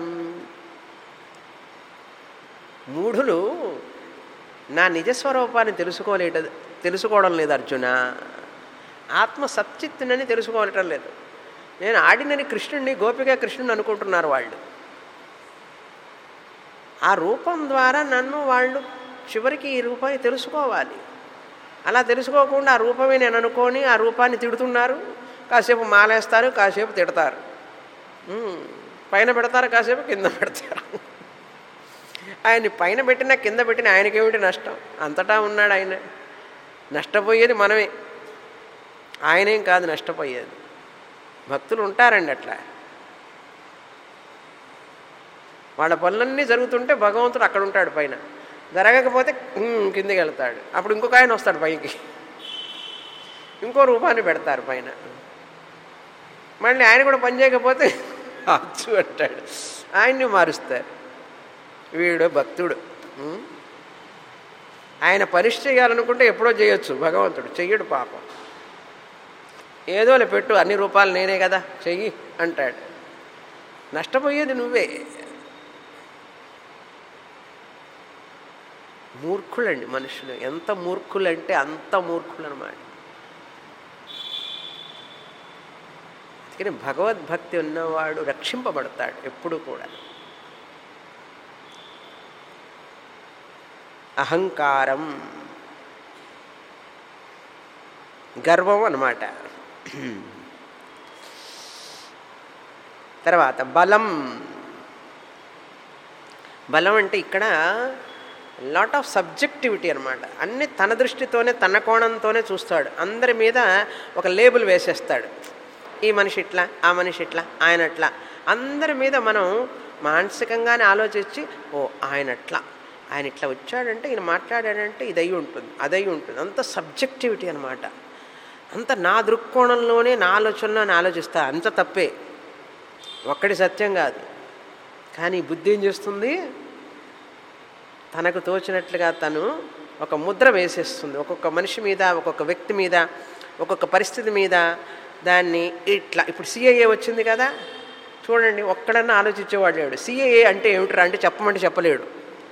మూఢులు నా నిజస్వరూపాన్ని తెలుసుకోలేట తెలుసుకోవడం లేదు అర్జున ఆత్మ సత్చిత్తునని తెలుసుకోవటం లేదు నేను ఆడినని కృష్ణుడిని గోపిక కృష్ణుని అనుకుంటున్నారు వాళ్ళు ఆ రూపం ద్వారా నన్ను వాళ్ళు చివరికి ఈ రూపాన్ని తెలుసుకోవాలి అలా తెలుసుకోకుండా ఆ రూపమే నేను అనుకొని ఆ రూపాన్ని తిడుతున్నారు కాసేపు మాలేస్తారు కాసేపు తిడతారు పైన పెడతారు కాసేపు కింద పెడతారు ఆయన్ని పైన పెట్టినా కింద పెట్టినా ఆయనకేమిటి నష్టం అంతటా ఉన్నాడు ఆయన నష్టపోయేది మనమే ఆయనేం కాదు నష్టపోయేది భక్తులు ఉంటారండి అట్లా వాళ్ళ పనులన్నీ జరుగుతుంటే భగవంతుడు అక్కడ ఉంటాడు పైన జరగకపోతే కిందికి వెళ్తాడు అప్పుడు ఇంకొక ఆయన వస్తాడు పైకి ఇంకో రూపాన్ని పెడతారు పైన మళ్ళీ ఆయన కూడా పని చేయకపోతే అచ్చు అంటాడు ఆయన్ని మారుస్తారు వీడు భక్తుడు ఆయన పనిష్ చేయాలనుకుంటే ఎప్పుడో చేయొచ్చు భగవంతుడు చెయ్యడు పాపం ఏదోలే పెట్టు అన్ని రూపాయలు నేనే కదా చెయ్యి అంటాడు నష్టపోయేది నువ్వే మూర్ఖులండి మనుషులు ఎంత మూర్ఖులంటే అంత మూర్ఖులు అనమాట అందుకని భగవద్భక్తి ఉన్నవాడు రక్షింపబడతాడు ఎప్పుడు కూడా అహంకారం గర్వం అన్నమాట తర్వాత బలం బలం అంటే ఇక్కడ లాట్ ఆఫ్ సబ్జెక్టివిటీ అనమాట అన్ని తన దృష్టితోనే తన కోణంతోనే చూస్తాడు అందరి మీద ఒక లేబుల్ వేసేస్తాడు ఈ మనిషి ఇట్లా ఆ మనిషి ఇట్లా ఆయన అట్లా అందరి మీద మనం మానసికంగానే ఆలోచించి ఓ ఆయన అట్లా ఆయన ఇట్లా వచ్చాడంటే ఈయన మాట్లాడాడంటే ఇది అయి ఉంటుంది అది అయి ఉంటుంది అంత సబ్జెక్టివిటీ అనమాట అంత నా దృక్కోణంలోనే నా ఆలోచనలో నేను ఆలోచిస్తా అంత తప్పే ఒక్కటి సత్యం కాదు కానీ బుద్ధి ఏం చేస్తుంది తనకు తోచినట్లుగా తను ఒక ముద్ర వేసేస్తుంది ఒక్కొక్క మనిషి మీద ఒక్కొక్క వ్యక్తి మీద ఒక్కొక్క పరిస్థితి మీద దాన్ని ఇట్లా ఇప్పుడు సిఏఏ వచ్చింది కదా చూడండి ఒక్కడన్నా ఆలోచించేవాడు లేడు సిఏఏ అంటే ఏమిట్రా అంటే చెప్పమంటే చెప్పలేడు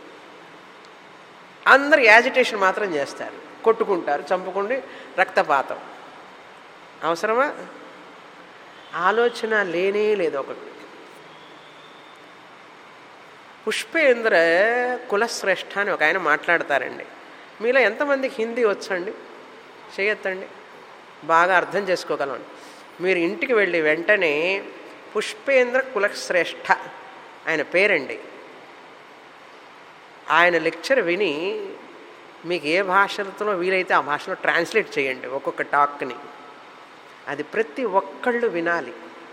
అందరు యాజిటేషన్ మాత్రం చేస్తారు కొట్టుకుంటారు చంపుకుండి రక్తపాతం అవసరమా ఆలోచన లేనే లేదు ఒకటి పుష్పేంద్ర కులశ్రేష్ఠ అని ఒక ఆయన మాట్లాడతారండి మీలో ఎంతమందికి హిందీ వచ్చండి చేయొద్దండి బాగా అర్థం చేసుకోగలం మీరు ఇంటికి వెళ్ళి వెంటనే పుష్పేంద్ర కులశ్రేష్ఠ ఆయన పేరండి ఆయన లెక్చర్ విని మీకు ఏ భాషలతో వీలైతే ఆ భాషలో ట్రాన్స్లేట్ చేయండి ఒక్కొక్క టాక్ని అది ప్రతి ఒక్కళ్ళు వినాలి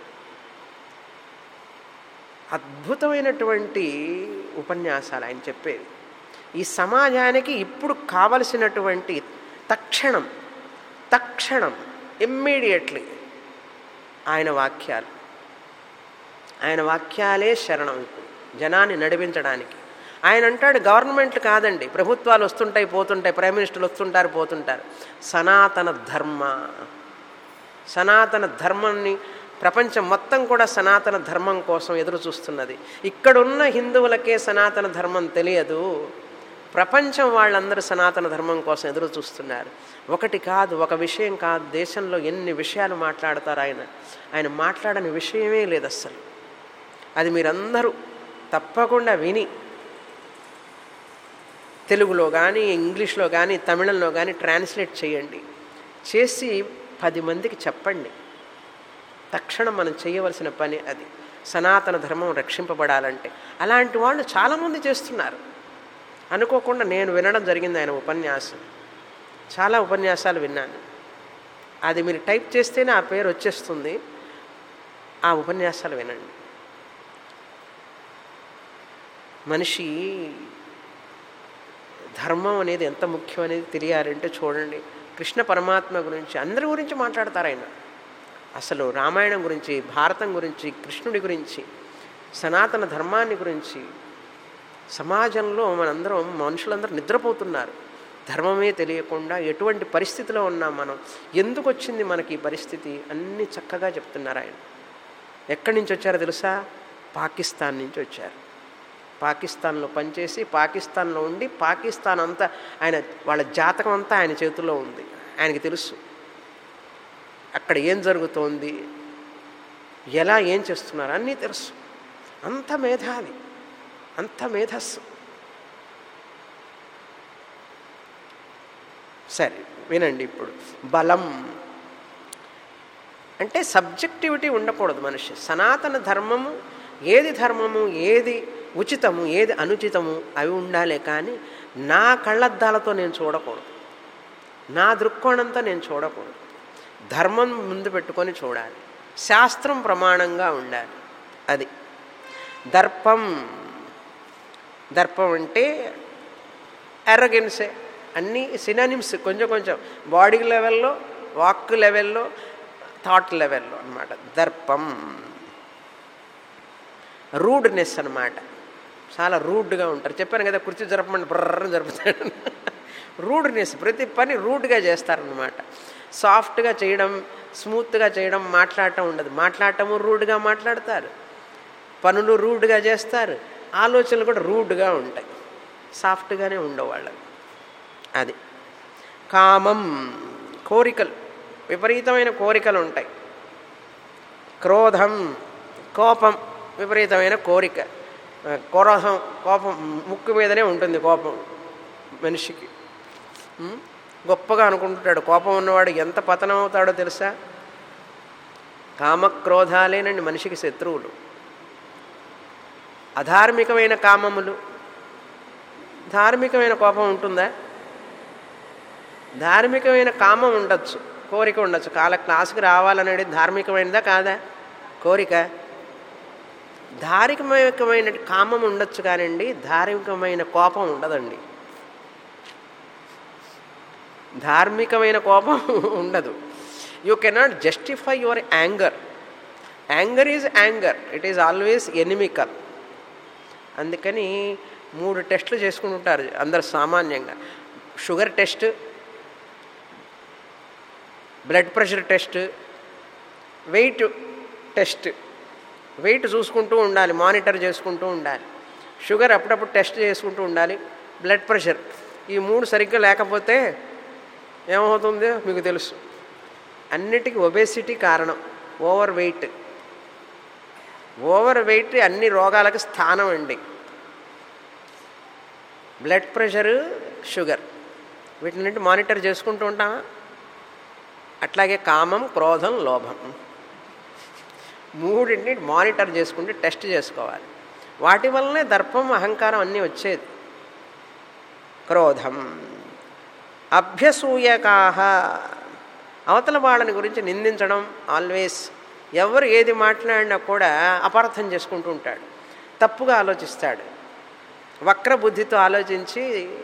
అద్భుతమైనటువంటి ఉపన్యాసాలు ఆయన చెప్పేది ఈ సమాజానికి ఇప్పుడు కావలసినటువంటి తక్షణం తక్షణం ఇమ్మీడియట్లీ ఆయన వాక్యాలు ఆయన వాక్యాలే శరణం ఇప్పుడు జనాన్ని నడిపించడానికి ఆయన అంటాడు గవర్నమెంట్లు కాదండి ప్రభుత్వాలు వస్తుంటాయి పోతుంటాయి ప్రైమ్ మినిస్టర్లు వస్తుంటారు పోతుంటారు సనాతన ధర్మ సనాతన ధర్మాన్ని ప్రపంచం మొత్తం కూడా సనాతన ధర్మం కోసం ఎదురు చూస్తున్నది ఇక్కడున్న హిందువులకే సనాతన ధర్మం తెలియదు ప్రపంచం వాళ్ళందరూ సనాతన ధర్మం కోసం ఎదురు చూస్తున్నారు ఒకటి కాదు ఒక విషయం కాదు దేశంలో ఎన్ని విషయాలు మాట్లాడతారు ఆయన ఆయన మాట్లాడని విషయమే లేదు అస్సలు అది మీరందరూ తప్పకుండా విని తెలుగులో కానీ ఇంగ్లీష్లో కానీ తమిళంలో కానీ ట్రాన్స్లేట్ చేయండి చేసి పది మందికి చెప్పండి తక్షణం మనం చేయవలసిన పని అది సనాతన ధర్మం రక్షింపబడాలంటే అలాంటి వాళ్ళు చాలామంది చేస్తున్నారు అనుకోకుండా నేను వినడం జరిగింది ఆయన ఉపన్యాసం చాలా ఉపన్యాసాలు విన్నాను అది మీరు టైప్ చేస్తేనే ఆ పేరు వచ్చేస్తుంది ఆ ఉపన్యాసాలు వినండి మనిషి ధర్మం అనేది ఎంత ముఖ్యం అనేది తెలియాలంటే చూడండి కృష్ణ పరమాత్మ గురించి అందరి గురించి మాట్లాడతారు ఆయన అసలు రామాయణం గురించి భారతం గురించి కృష్ణుడి గురించి సనాతన ధర్మాన్ని గురించి సమాజంలో మనందరం మనుషులందరూ నిద్రపోతున్నారు ధర్మమే తెలియకుండా ఎటువంటి పరిస్థితిలో ఉన్నాం మనం ఎందుకు వచ్చింది మనకి ఈ పరిస్థితి అన్నీ చక్కగా చెప్తున్నారు ఆయన ఎక్కడి నుంచి వచ్చారో తెలుసా పాకిస్తాన్ నుంచి వచ్చారు పాకిస్తాన్లో పనిచేసి పాకిస్తాన్లో ఉండి పాకిస్తాన్ అంతా ఆయన వాళ్ళ జాతకం అంతా ఆయన చేతిలో ఉంది ఆయనకి తెలుసు అక్కడ ఏం జరుగుతోంది ఎలా ఏం చేస్తున్నారు అన్నీ తెలుసు అంత మేధావి అంత మేధస్సు సరే వినండి ఇప్పుడు బలం అంటే సబ్జెక్టివిటీ ఉండకూడదు మనిషి సనాతన ధర్మము ఏది ధర్మము ఏది ఉచితము ఏది అనుచితము అవి ఉండాలే కానీ నా కళ్ళద్దాలతో నేను చూడకూడదు నా దృక్కోణంతో నేను చూడకూడదు ధర్మం ముందు పెట్టుకొని చూడాలి శాస్త్రం ప్రమాణంగా ఉండాలి అది దర్పం దర్పం అంటే ఎర్రగెన్సే అన్నీ సినానిమ్స్ కొంచెం కొంచెం బాడీ లెవెల్లో వాక్ లెవెల్లో థాట్ లెవెల్లో అనమాట దర్పం రూడ్నెస్ అనమాట చాలా రూడ్గా ఉంటారు చెప్పాను కదా కుర్చీ జరపమని బర్రని జరుపుతాడు రూడ్నెస్ ప్రతి పని రూడ్గా చేస్తారనమాట సాఫ్ట్గా చేయడం స్మూత్గా చేయడం మాట్లాడటం ఉండదు మాట్లాడటము రూడ్గా మాట్లాడతారు పనులు రూడ్గా చేస్తారు ఆలోచనలు కూడా రూడ్గా ఉంటాయి సాఫ్ట్గానే ఉండవు వాళ్ళవి అది కామం కోరికలు విపరీతమైన కోరికలు ఉంటాయి క్రోధం కోపం విపరీతమైన కోరిక క్రోధం కోపం ముక్కు మీదనే ఉంటుంది కోపం మనిషికి ఉం? గొప్పగా అనుకుంటుంటాడు కోపం ఉన్నవాడు ఎంత పతనం అవుతాడో తెలుసా కామక్రోధాలేనండి మనిషికి శత్రువులు అధార్మికమైన కామములు ధార్మికమైన కోపం ఉంటుందా ధార్మికమైన కామం ఉండొచ్చు కోరిక ఉండొచ్చు కాల క్లాసుకి రావాలనేది ధార్మికమైనదా కాదా కోరిక ధార్మికమైన కామం ఉండొచ్చు కానండి ధార్మికమైన కోపం ఉండదండి ధార్మికమైన కోపం ఉండదు you cannot justify your anger anger is anger it is always inimical అందుకని మూడు టెస్టులు చేసుకుంటుంటారు అందరు సామాన్యంగా sugar test blood pressure test weight test weight చూసుకుంటూ ఉండాలి మానిటర్ చేసుకుంటూ ఉండాలి షుగర్ అప్పుడప్పుడు టెస్ట్ చేసుకుంటూ ఉండాలి బ్లడ్ ప్రెషర్ ఈ మూడు సరిగ్గా లేకపోతే ఏమవుతుందో మీకు తెలుసు అన్నిటికీ ఒబేసిటీ కారణం ఓవర్ వెయిట్ ఓవర్ వెయిట్ అన్ని రోగాలకు స్థానం అండి బ్లడ్ ప్రెషరు షుగర్ వీటిని మానిటర్ చేసుకుంటూ ఉంటామా అట్లాగే కామం క్రోధం లోభం మూడింటిని మానిటర్ చేసుకుంటే టెస్ట్ చేసుకోవాలి వాటి వల్లనే దర్పం అహంకారం అన్నీ వచ్చేది క్రోధం అభ్యసూయకాహ అవతల వాళ్ళని గురించి నిందించడం ఆల్వేస్ ఎవరు ఏది మాట్లాడినా కూడా అపార్థం చేసుకుంటూ ఉంటాడు తప్పుగా ఆలోచిస్తాడు వక్ర బుద్ధితో ఆలోచించి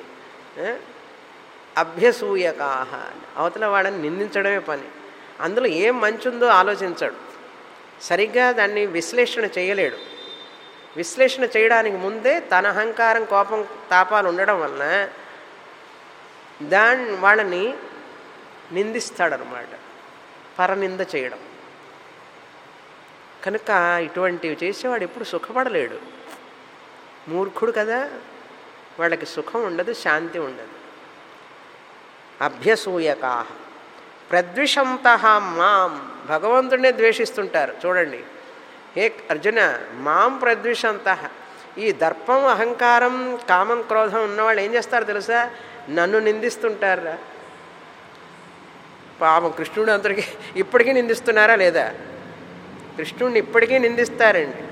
అభ్యసూయకాహ అవతల వాళ్ళని నిందించడమే పని అందులో ఏం మంచి ఉందో ఆలోచించడు సరిగ్గా దాన్ని విశ్లేషణ చేయలేడు విశ్లేషణ చేయడానికి ముందే తన అహంకారం కోపం తాపాలు ఉండడం వలన దాన్ని వాళ్ళని నిందిస్తాడనమాట పరనింద చేయడం కనుక ఇటువంటివి చేసేవాడు ఎప్పుడు సుఖపడలేడు మూర్ఖుడు కదా వాళ్ళకి సుఖం ఉండదు శాంతి ఉండదు అభ్యసూయకా ప్రద్విషంత మాం భగవంతుడినే ద్వేషిస్తుంటారు చూడండి హే అర్జున మాం ప్రద్విషంత ఈ దర్పం అహంకారం కామం క్రోధం ఉన్నవాళ్ళు ఏం చేస్తారు తెలుసా నన్ను నిందిస్తుంటారా పాపం కృష్ణుడు అందరికీ ఇప్పటికీ నిందిస్తున్నారా లేదా కృష్ణుడిని ఇప్పటికీ నిందిస్తారండి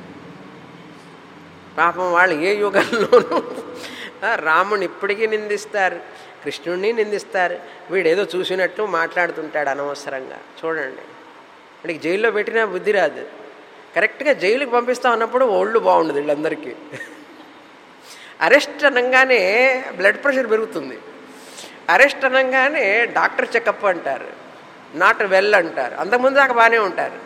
పాపం వాళ్ళు ఏ యుగంలోనూ రాముని ఇప్పటికీ నిందిస్తారు కృష్ణుడిని నిందిస్తారు వీడేదో చూసినట్టు మాట్లాడుతుంటాడు అనవసరంగా చూడండి వాడికి జైల్లో పెట్టినా బుద్ధి రాదు కరెక్ట్గా జైలుకి పంపిస్తా ఉన్నప్పుడు ఒళ్ళు బాగుండదు వీళ్ళందరికీ అరెస్ట్ అనగానే బ్లడ్ ప్రెషర్ పెరుగుతుంది అరెస్ట్ అనగానే డాక్టర్ చెకప్ అంటారు నాట్ వెల్ అంటారు అంతకుముందు దాకా బాగానే ఉంటారు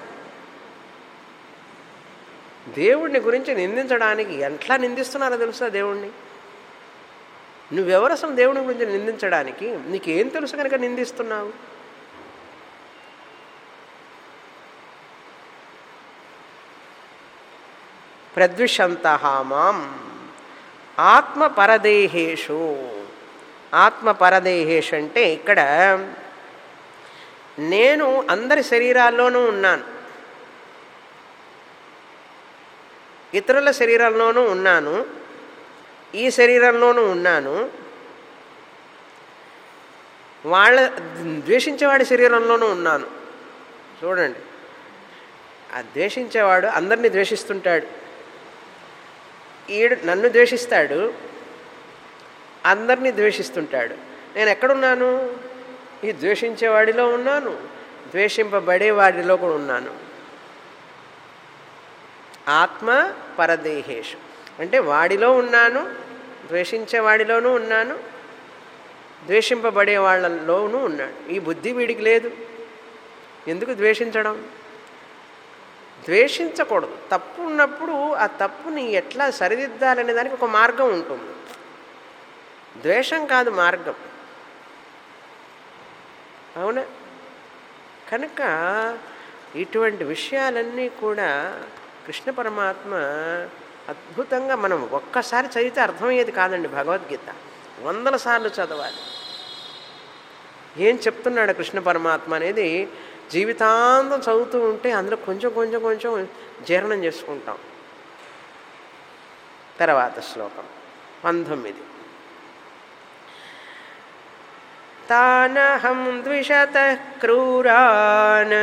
దేవుడిని గురించి నిందించడానికి ఎట్లా నిందిస్తున్నారో తెలుసా దేవుణ్ణి నువ్వెవరు అసలు దేవుని గురించి నిందించడానికి నీకేం తెలుసు కనుక నిందిస్తున్నావు ప్రద్విషంత మాం ఆత్మ పరదేహేషు ఆత్మ పరదేహేషు అంటే ఇక్కడ నేను అందరి శరీరాల్లోనూ ఉన్నాను ఇతరుల శరీరంలోనూ ఉన్నాను ఈ శరీరంలోనూ ఉన్నాను వాళ్ళ ద్వేషించేవాడి శరీరంలోనూ ఉన్నాను చూడండి ఆ ద్వేషించేవాడు అందరినీ ద్వేషిస్తుంటాడు ఈడు నన్ను ద్వేషిస్తాడు అందరినీ ద్వేషిస్తుంటాడు నేను ఎక్కడున్నాను ఈ ద్వేషించేవాడిలో ఉన్నాను ద్వేషింపబడేవాడిలో కూడా ఉన్నాను ఆత్మ పరదేహేషు అంటే వాడిలో ఉన్నాను ద్వేషించే వాడిలోనూ ఉన్నాను ద్వేషింపబడే వాళ్ళలోనూ ఉన్నాడు ఈ బుద్ధి వీడికి లేదు ఎందుకు ద్వేషించడం ద్వేషించకూడదు తప్పు ఉన్నప్పుడు ఆ తప్పుని ఎట్లా సరిదిద్దాలనే దానికి ఒక మార్గం ఉంటుంది ద్వేషం కాదు మార్గం అవునా కనుక ఇటువంటి విషయాలన్నీ కూడా కృష్ణ పరమాత్మ అద్భుతంగా మనం ఒక్కసారి చదివితే అర్థమయ్యేది కాదండి భగవద్గీత వందల సార్లు చదవాలి ఏం చెప్తున్నాడు కృష్ణ పరమాత్మ అనేది జీవితాంతం చదువుతూ ఉంటే అందులో కొంచెం కొంచెం కొంచెం జీర్ణం చేసుకుంటాం తర్వాత శ్లోకం పంతొమ్మిది తానహం ద్విషత క్రూరాన్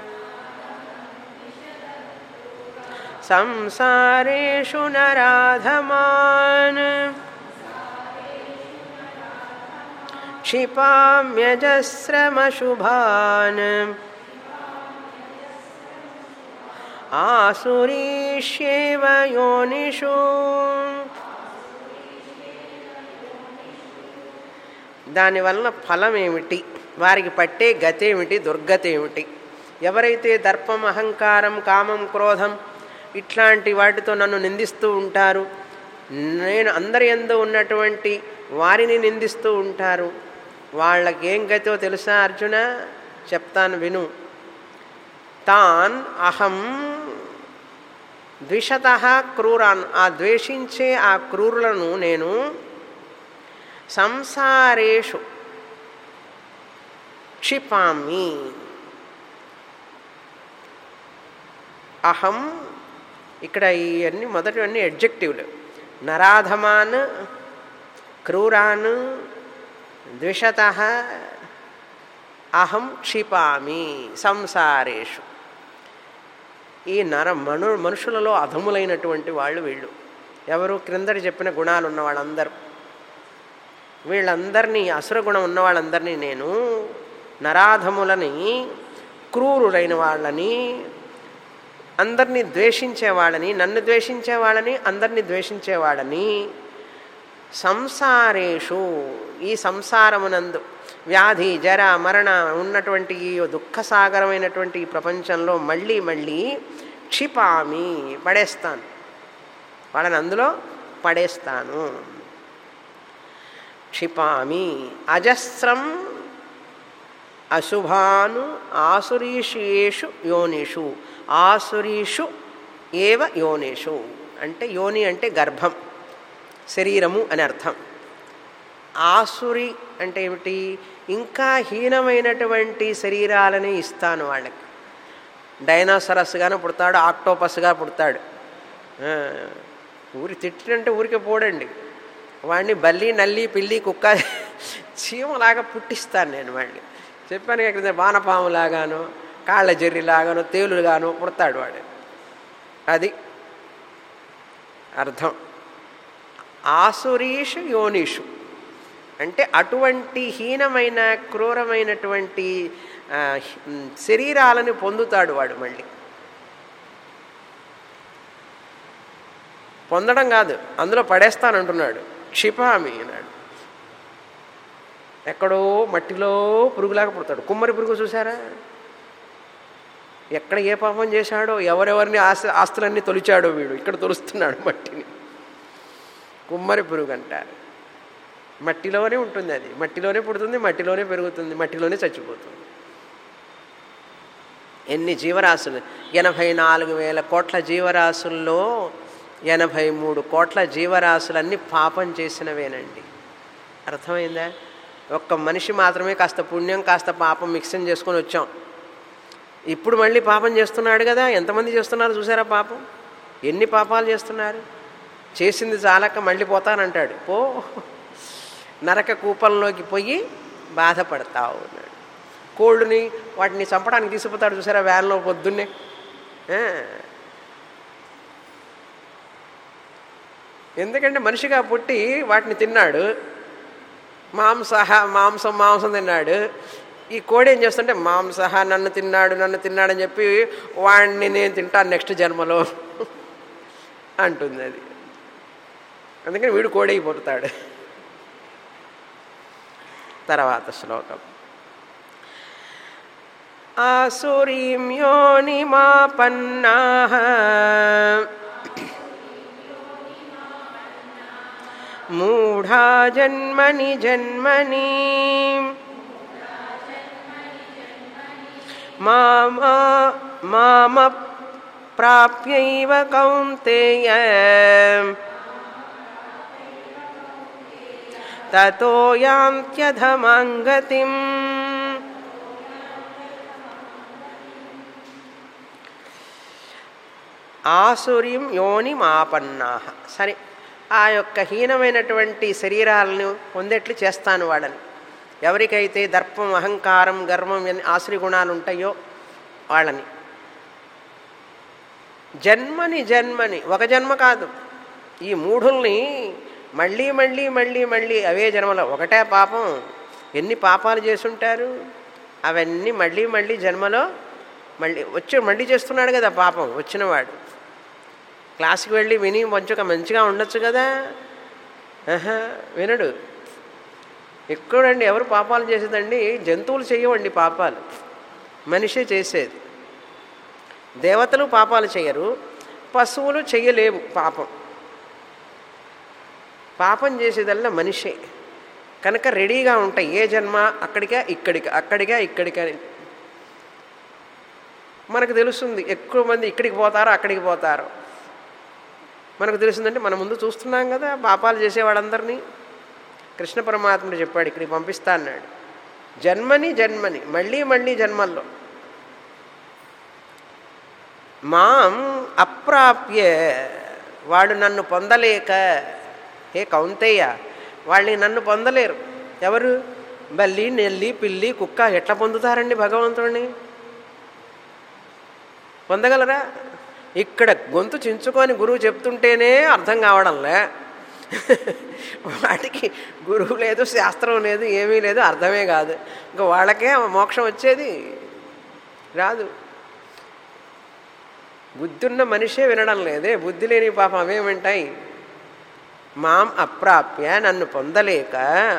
సంసారేషు నరాధమాన్ क्षिपाम्यजस्रमशुभान् आसुरीं ఆసురీష్యేవ యోనిషు దానివల్ల ఫలం ఏమిటి వారికి పట్టే గతి ఏమిటి దుర్గతి ఏమిటి ఎవరైతే దర్పం అహంకారం కామం క్రోధం ఇట్లాంటి వాటితో నన్ను నిందిస్తూ ఉంటారు నేను అందరి ఎందు ఉన్నటువంటి వారిని నిందిస్తూ ఉంటారు వాళ్ళకి ఏం గతో తెలుసా అర్జున చెప్తాను విను తాన్ అహం ద్విషత క్రూరాన్ ఆ ద్వేషించే ఆ క్రూరులను నేను సంసారేషు క్షిపామి అహం ఇక్కడ ఇవన్నీ మొదటివన్నీ ఎడ్జెక్టివ్లు నరాధమాన్ క్రూరాన్ ద్విషత అహం క్షిపామి సంసారేషు ఈ నర మను మనుషులలో అధములైనటువంటి వాళ్ళు వీళ్ళు ఎవరు క్రిందటి చెప్పిన గుణాలు ఉన్న వాళ్ళందరూ వీళ్ళందరినీ అసుర గుణం ఉన్న వాళ్ళందరినీ నేను నరాధములని క్రూరులైన వాళ్ళని అందరినీ ద్వేషించేవాళ్ళని నన్ను ద్వేషించేవాళ్ళని అందరినీ ద్వేషించేవాళ్ళని సంసారేషు ఈ సంసారమునందు వ్యాధి జర మరణ ఉన్నటువంటి ఈ దుఃఖసాగరమైనటువంటి ఈ ప్రపంచంలో మళ్ళీ మళ్ళీ క్షిపామి పడేస్తాను వాళ్ళని అందులో పడేస్తాను క్షిపామి అజస్రం అశుభాను ఆసురీషు యోనిషు ఆసురీషు ఏవ యోనిషు అంటే యోని అంటే గర్భం శరీరము అని అర్థం ఆసురి అంటే ఏమిటి ఇంకా హీనమైనటువంటి శరీరాలని ఇస్తాను వాళ్ళకి డైనాసరస్గానే పుడతాడు ఆక్టోపస్గా పుడతాడు ఊరి తిట్టినంటే ఊరికే పోడండి వాడిని బల్లి నల్లి పిల్లి కుక్క చీమలాగా పుట్టిస్తాను నేను వాడిని చెప్పాను ఎక్కడ వానపాములాగాను కాళ్ళ జర్రిలాగాను తేలుగాను పుడతాడు వాడు అది అర్థం ఆసురీషు యోనిషు అంటే అటువంటి హీనమైన క్రూరమైనటువంటి శరీరాలను పొందుతాడు వాడు మళ్ళీ పొందడం కాదు అందులో పడేస్తానంటున్నాడు క్షిపామి అన్నాడు ఎక్కడో మట్టిలో పురుగులాగా పుడతాడు కుమ్మరి పురుగు చూసారా ఎక్కడ ఏ పాపం చేశాడో ఎవరెవరిని ఆస్తి ఆస్తులన్నీ తొలిచాడో వీడు ఇక్కడ తొలుస్తున్నాడు మట్టిని కుమ్మరి పురుగు అంటారు మట్టిలోనే ఉంటుంది అది మట్టిలోనే పుడుతుంది మట్టిలోనే పెరుగుతుంది మట్టిలోనే చచ్చిపోతుంది ఎన్ని జీవరాశులు ఎనభై నాలుగు వేల కోట్ల జీవరాశుల్లో ఎనభై మూడు కోట్ల జీవరాశులన్నీ పాపం చేసినవేనండి అర్థమైందా ఒక్క మనిషి మాత్రమే కాస్త పుణ్యం కాస్త పాపం మిక్సింగ్ చేసుకొని వచ్చాం ఇప్పుడు మళ్ళీ పాపం చేస్తున్నాడు కదా ఎంతమంది చేస్తున్నారు చూసారా పాపం ఎన్ని పాపాలు చేస్తున్నారు చేసింది చాలక మళ్ళీ పోతానంటాడు పో నరక కూపంలోకి పోయి బాధపడతావు అన్నాడు కోళ్ళుని వాటిని చంపడానికి తీసుకుపోతాడు చూసారా వ్యాన్లో పొద్దున్నే ఎందుకంటే మనిషిగా పుట్టి వాటిని తిన్నాడు మాంసహ మాంసం మాంసం తిన్నాడు ఈ కోడి ఏం చేస్తుంటే మాంసహ నన్ను తిన్నాడు నన్ను తిన్నాడని చెప్పి వాడిని నేను తింటాను నెక్స్ట్ జన్మలో అంటుంది అది అందుకని వీడు కోడి పుడతాడు తర్వాత శ్లోకం ఆసురీం యోనిమాపన్నా మూఢా జన్మని జన్మని మామా మామ ప్రాప్యైవ కౌంతేయ తతో యాంత్యధమాంగతిం ఆసురిం యోని మాపన్నా సరే ఆ యొక్క హీనమైనటువంటి శరీరాలను పొందేట్లు చేస్తాను వాళ్ళని ఎవరికైతే దర్పం అహంకారం గర్వం ఆశ్రి గుణాలు ఉంటాయో వాళ్ళని జన్మని జన్మని ఒక జన్మ కాదు ఈ మూఢుల్ని మళ్ళీ మళ్ళీ మళ్ళీ మళ్ళీ అవే జన్మలో ఒకటే పాపం ఎన్ని పాపాలు చేసుంటారు అవన్నీ మళ్ళీ మళ్ళీ జన్మలో మళ్ళీ వచ్చి మళ్ళీ చేస్తున్నాడు కదా పాపం వచ్చినవాడు క్లాస్కి వెళ్ళి విని కొంచెం మంచిగా ఉండొచ్చు కదా ఆహా, వినడు ఎక్కువండి ఎవరు పాపాలు చేసేదండి జంతువులు చేయవండి పాపాలు మనిషే చేసేది దేవతలు పాపాలు చేయరు పశువులు చెయ్యలేవు పాపం పాపం చేసేదల్లా మనిషే కనుక రెడీగా ఉంటాయి ఏ జన్మ అక్కడికా ఇక్కడికి అక్కడికా ఇక్కడికా అని. మనకు తెలుస్తుంది ఎక్కువ మంది ఇక్కడికి పోతారో అక్కడికి పోతారో మనకు తెలుస్తుందంటే మన ముందు చూస్తున్నాం కదా పాపాలు చేసేవాళ్ళందరినీ కృష్ణ పరమాత్ముడు చెప్పాడు ఇక్కడికి పంపిస్తా అన్నాడు జన్మని జన్మని మళ్ళీ మళ్ళీ జన్మల్లో మాం అప్రాప్య వాడు నన్ను పొందలేక హే కౌంతేయ వాళ్ళని నన్ను పొందలేరు ఎవరు బల్లి నెల్లి పిల్లి కుక్క ఎట్లా పొందుతారండి భగవంతుడిని పొందగలరా ఇక్కడ గొంతు చించుకొని గురువు చెప్తుంటేనే అర్థం కావడంలే వాటికి గురువు లేదు శాస్త్రం లేదు ఏమీ లేదు అర్థమే కాదు ఇంకా వాళ్ళకే మోక్షం వచ్చేది రాదు బుద్ధి ఉన్న మనిషే వినడం లేదే బుద్ధి లేని పాపం అవే వింటాయి మాం అప్రాప్య నన్ను పొందలేక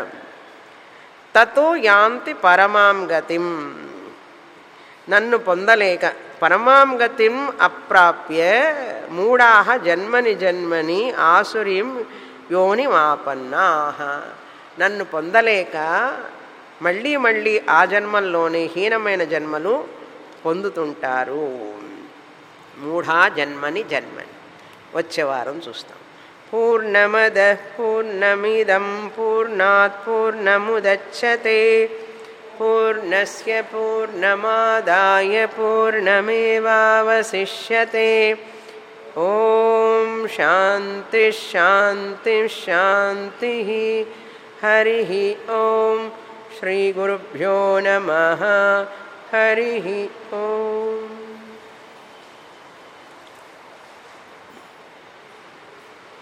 తతో యాంతి పరమాం గతిం నన్ను పొందలేక పరమాం గతిం అప్రాప్య మూఢాహ జన్మని జన్మని ఆసురీం యోనిమాపన్నాహ నన్ను పొందలేక మళ్ళీ మళ్ళీ ఆ జన్మల్లోనే హీనమైన జన్మలు పొందుతుంటారు మూఢా జన్మని జన్మని వచ్చే వారం చూస్తాం పూర్ణమద పూర్ణమిదం పూర్ణాత్ పూర్ణముదచ్చతే పూర్ణస్య పూర్ణమాదాయ పూర్ణమేవావశిష్యతే ఓం శాంతి శాంతి శాంతి హరి ఓం శ్రీ గురుభ్యో నమ హరి ఓం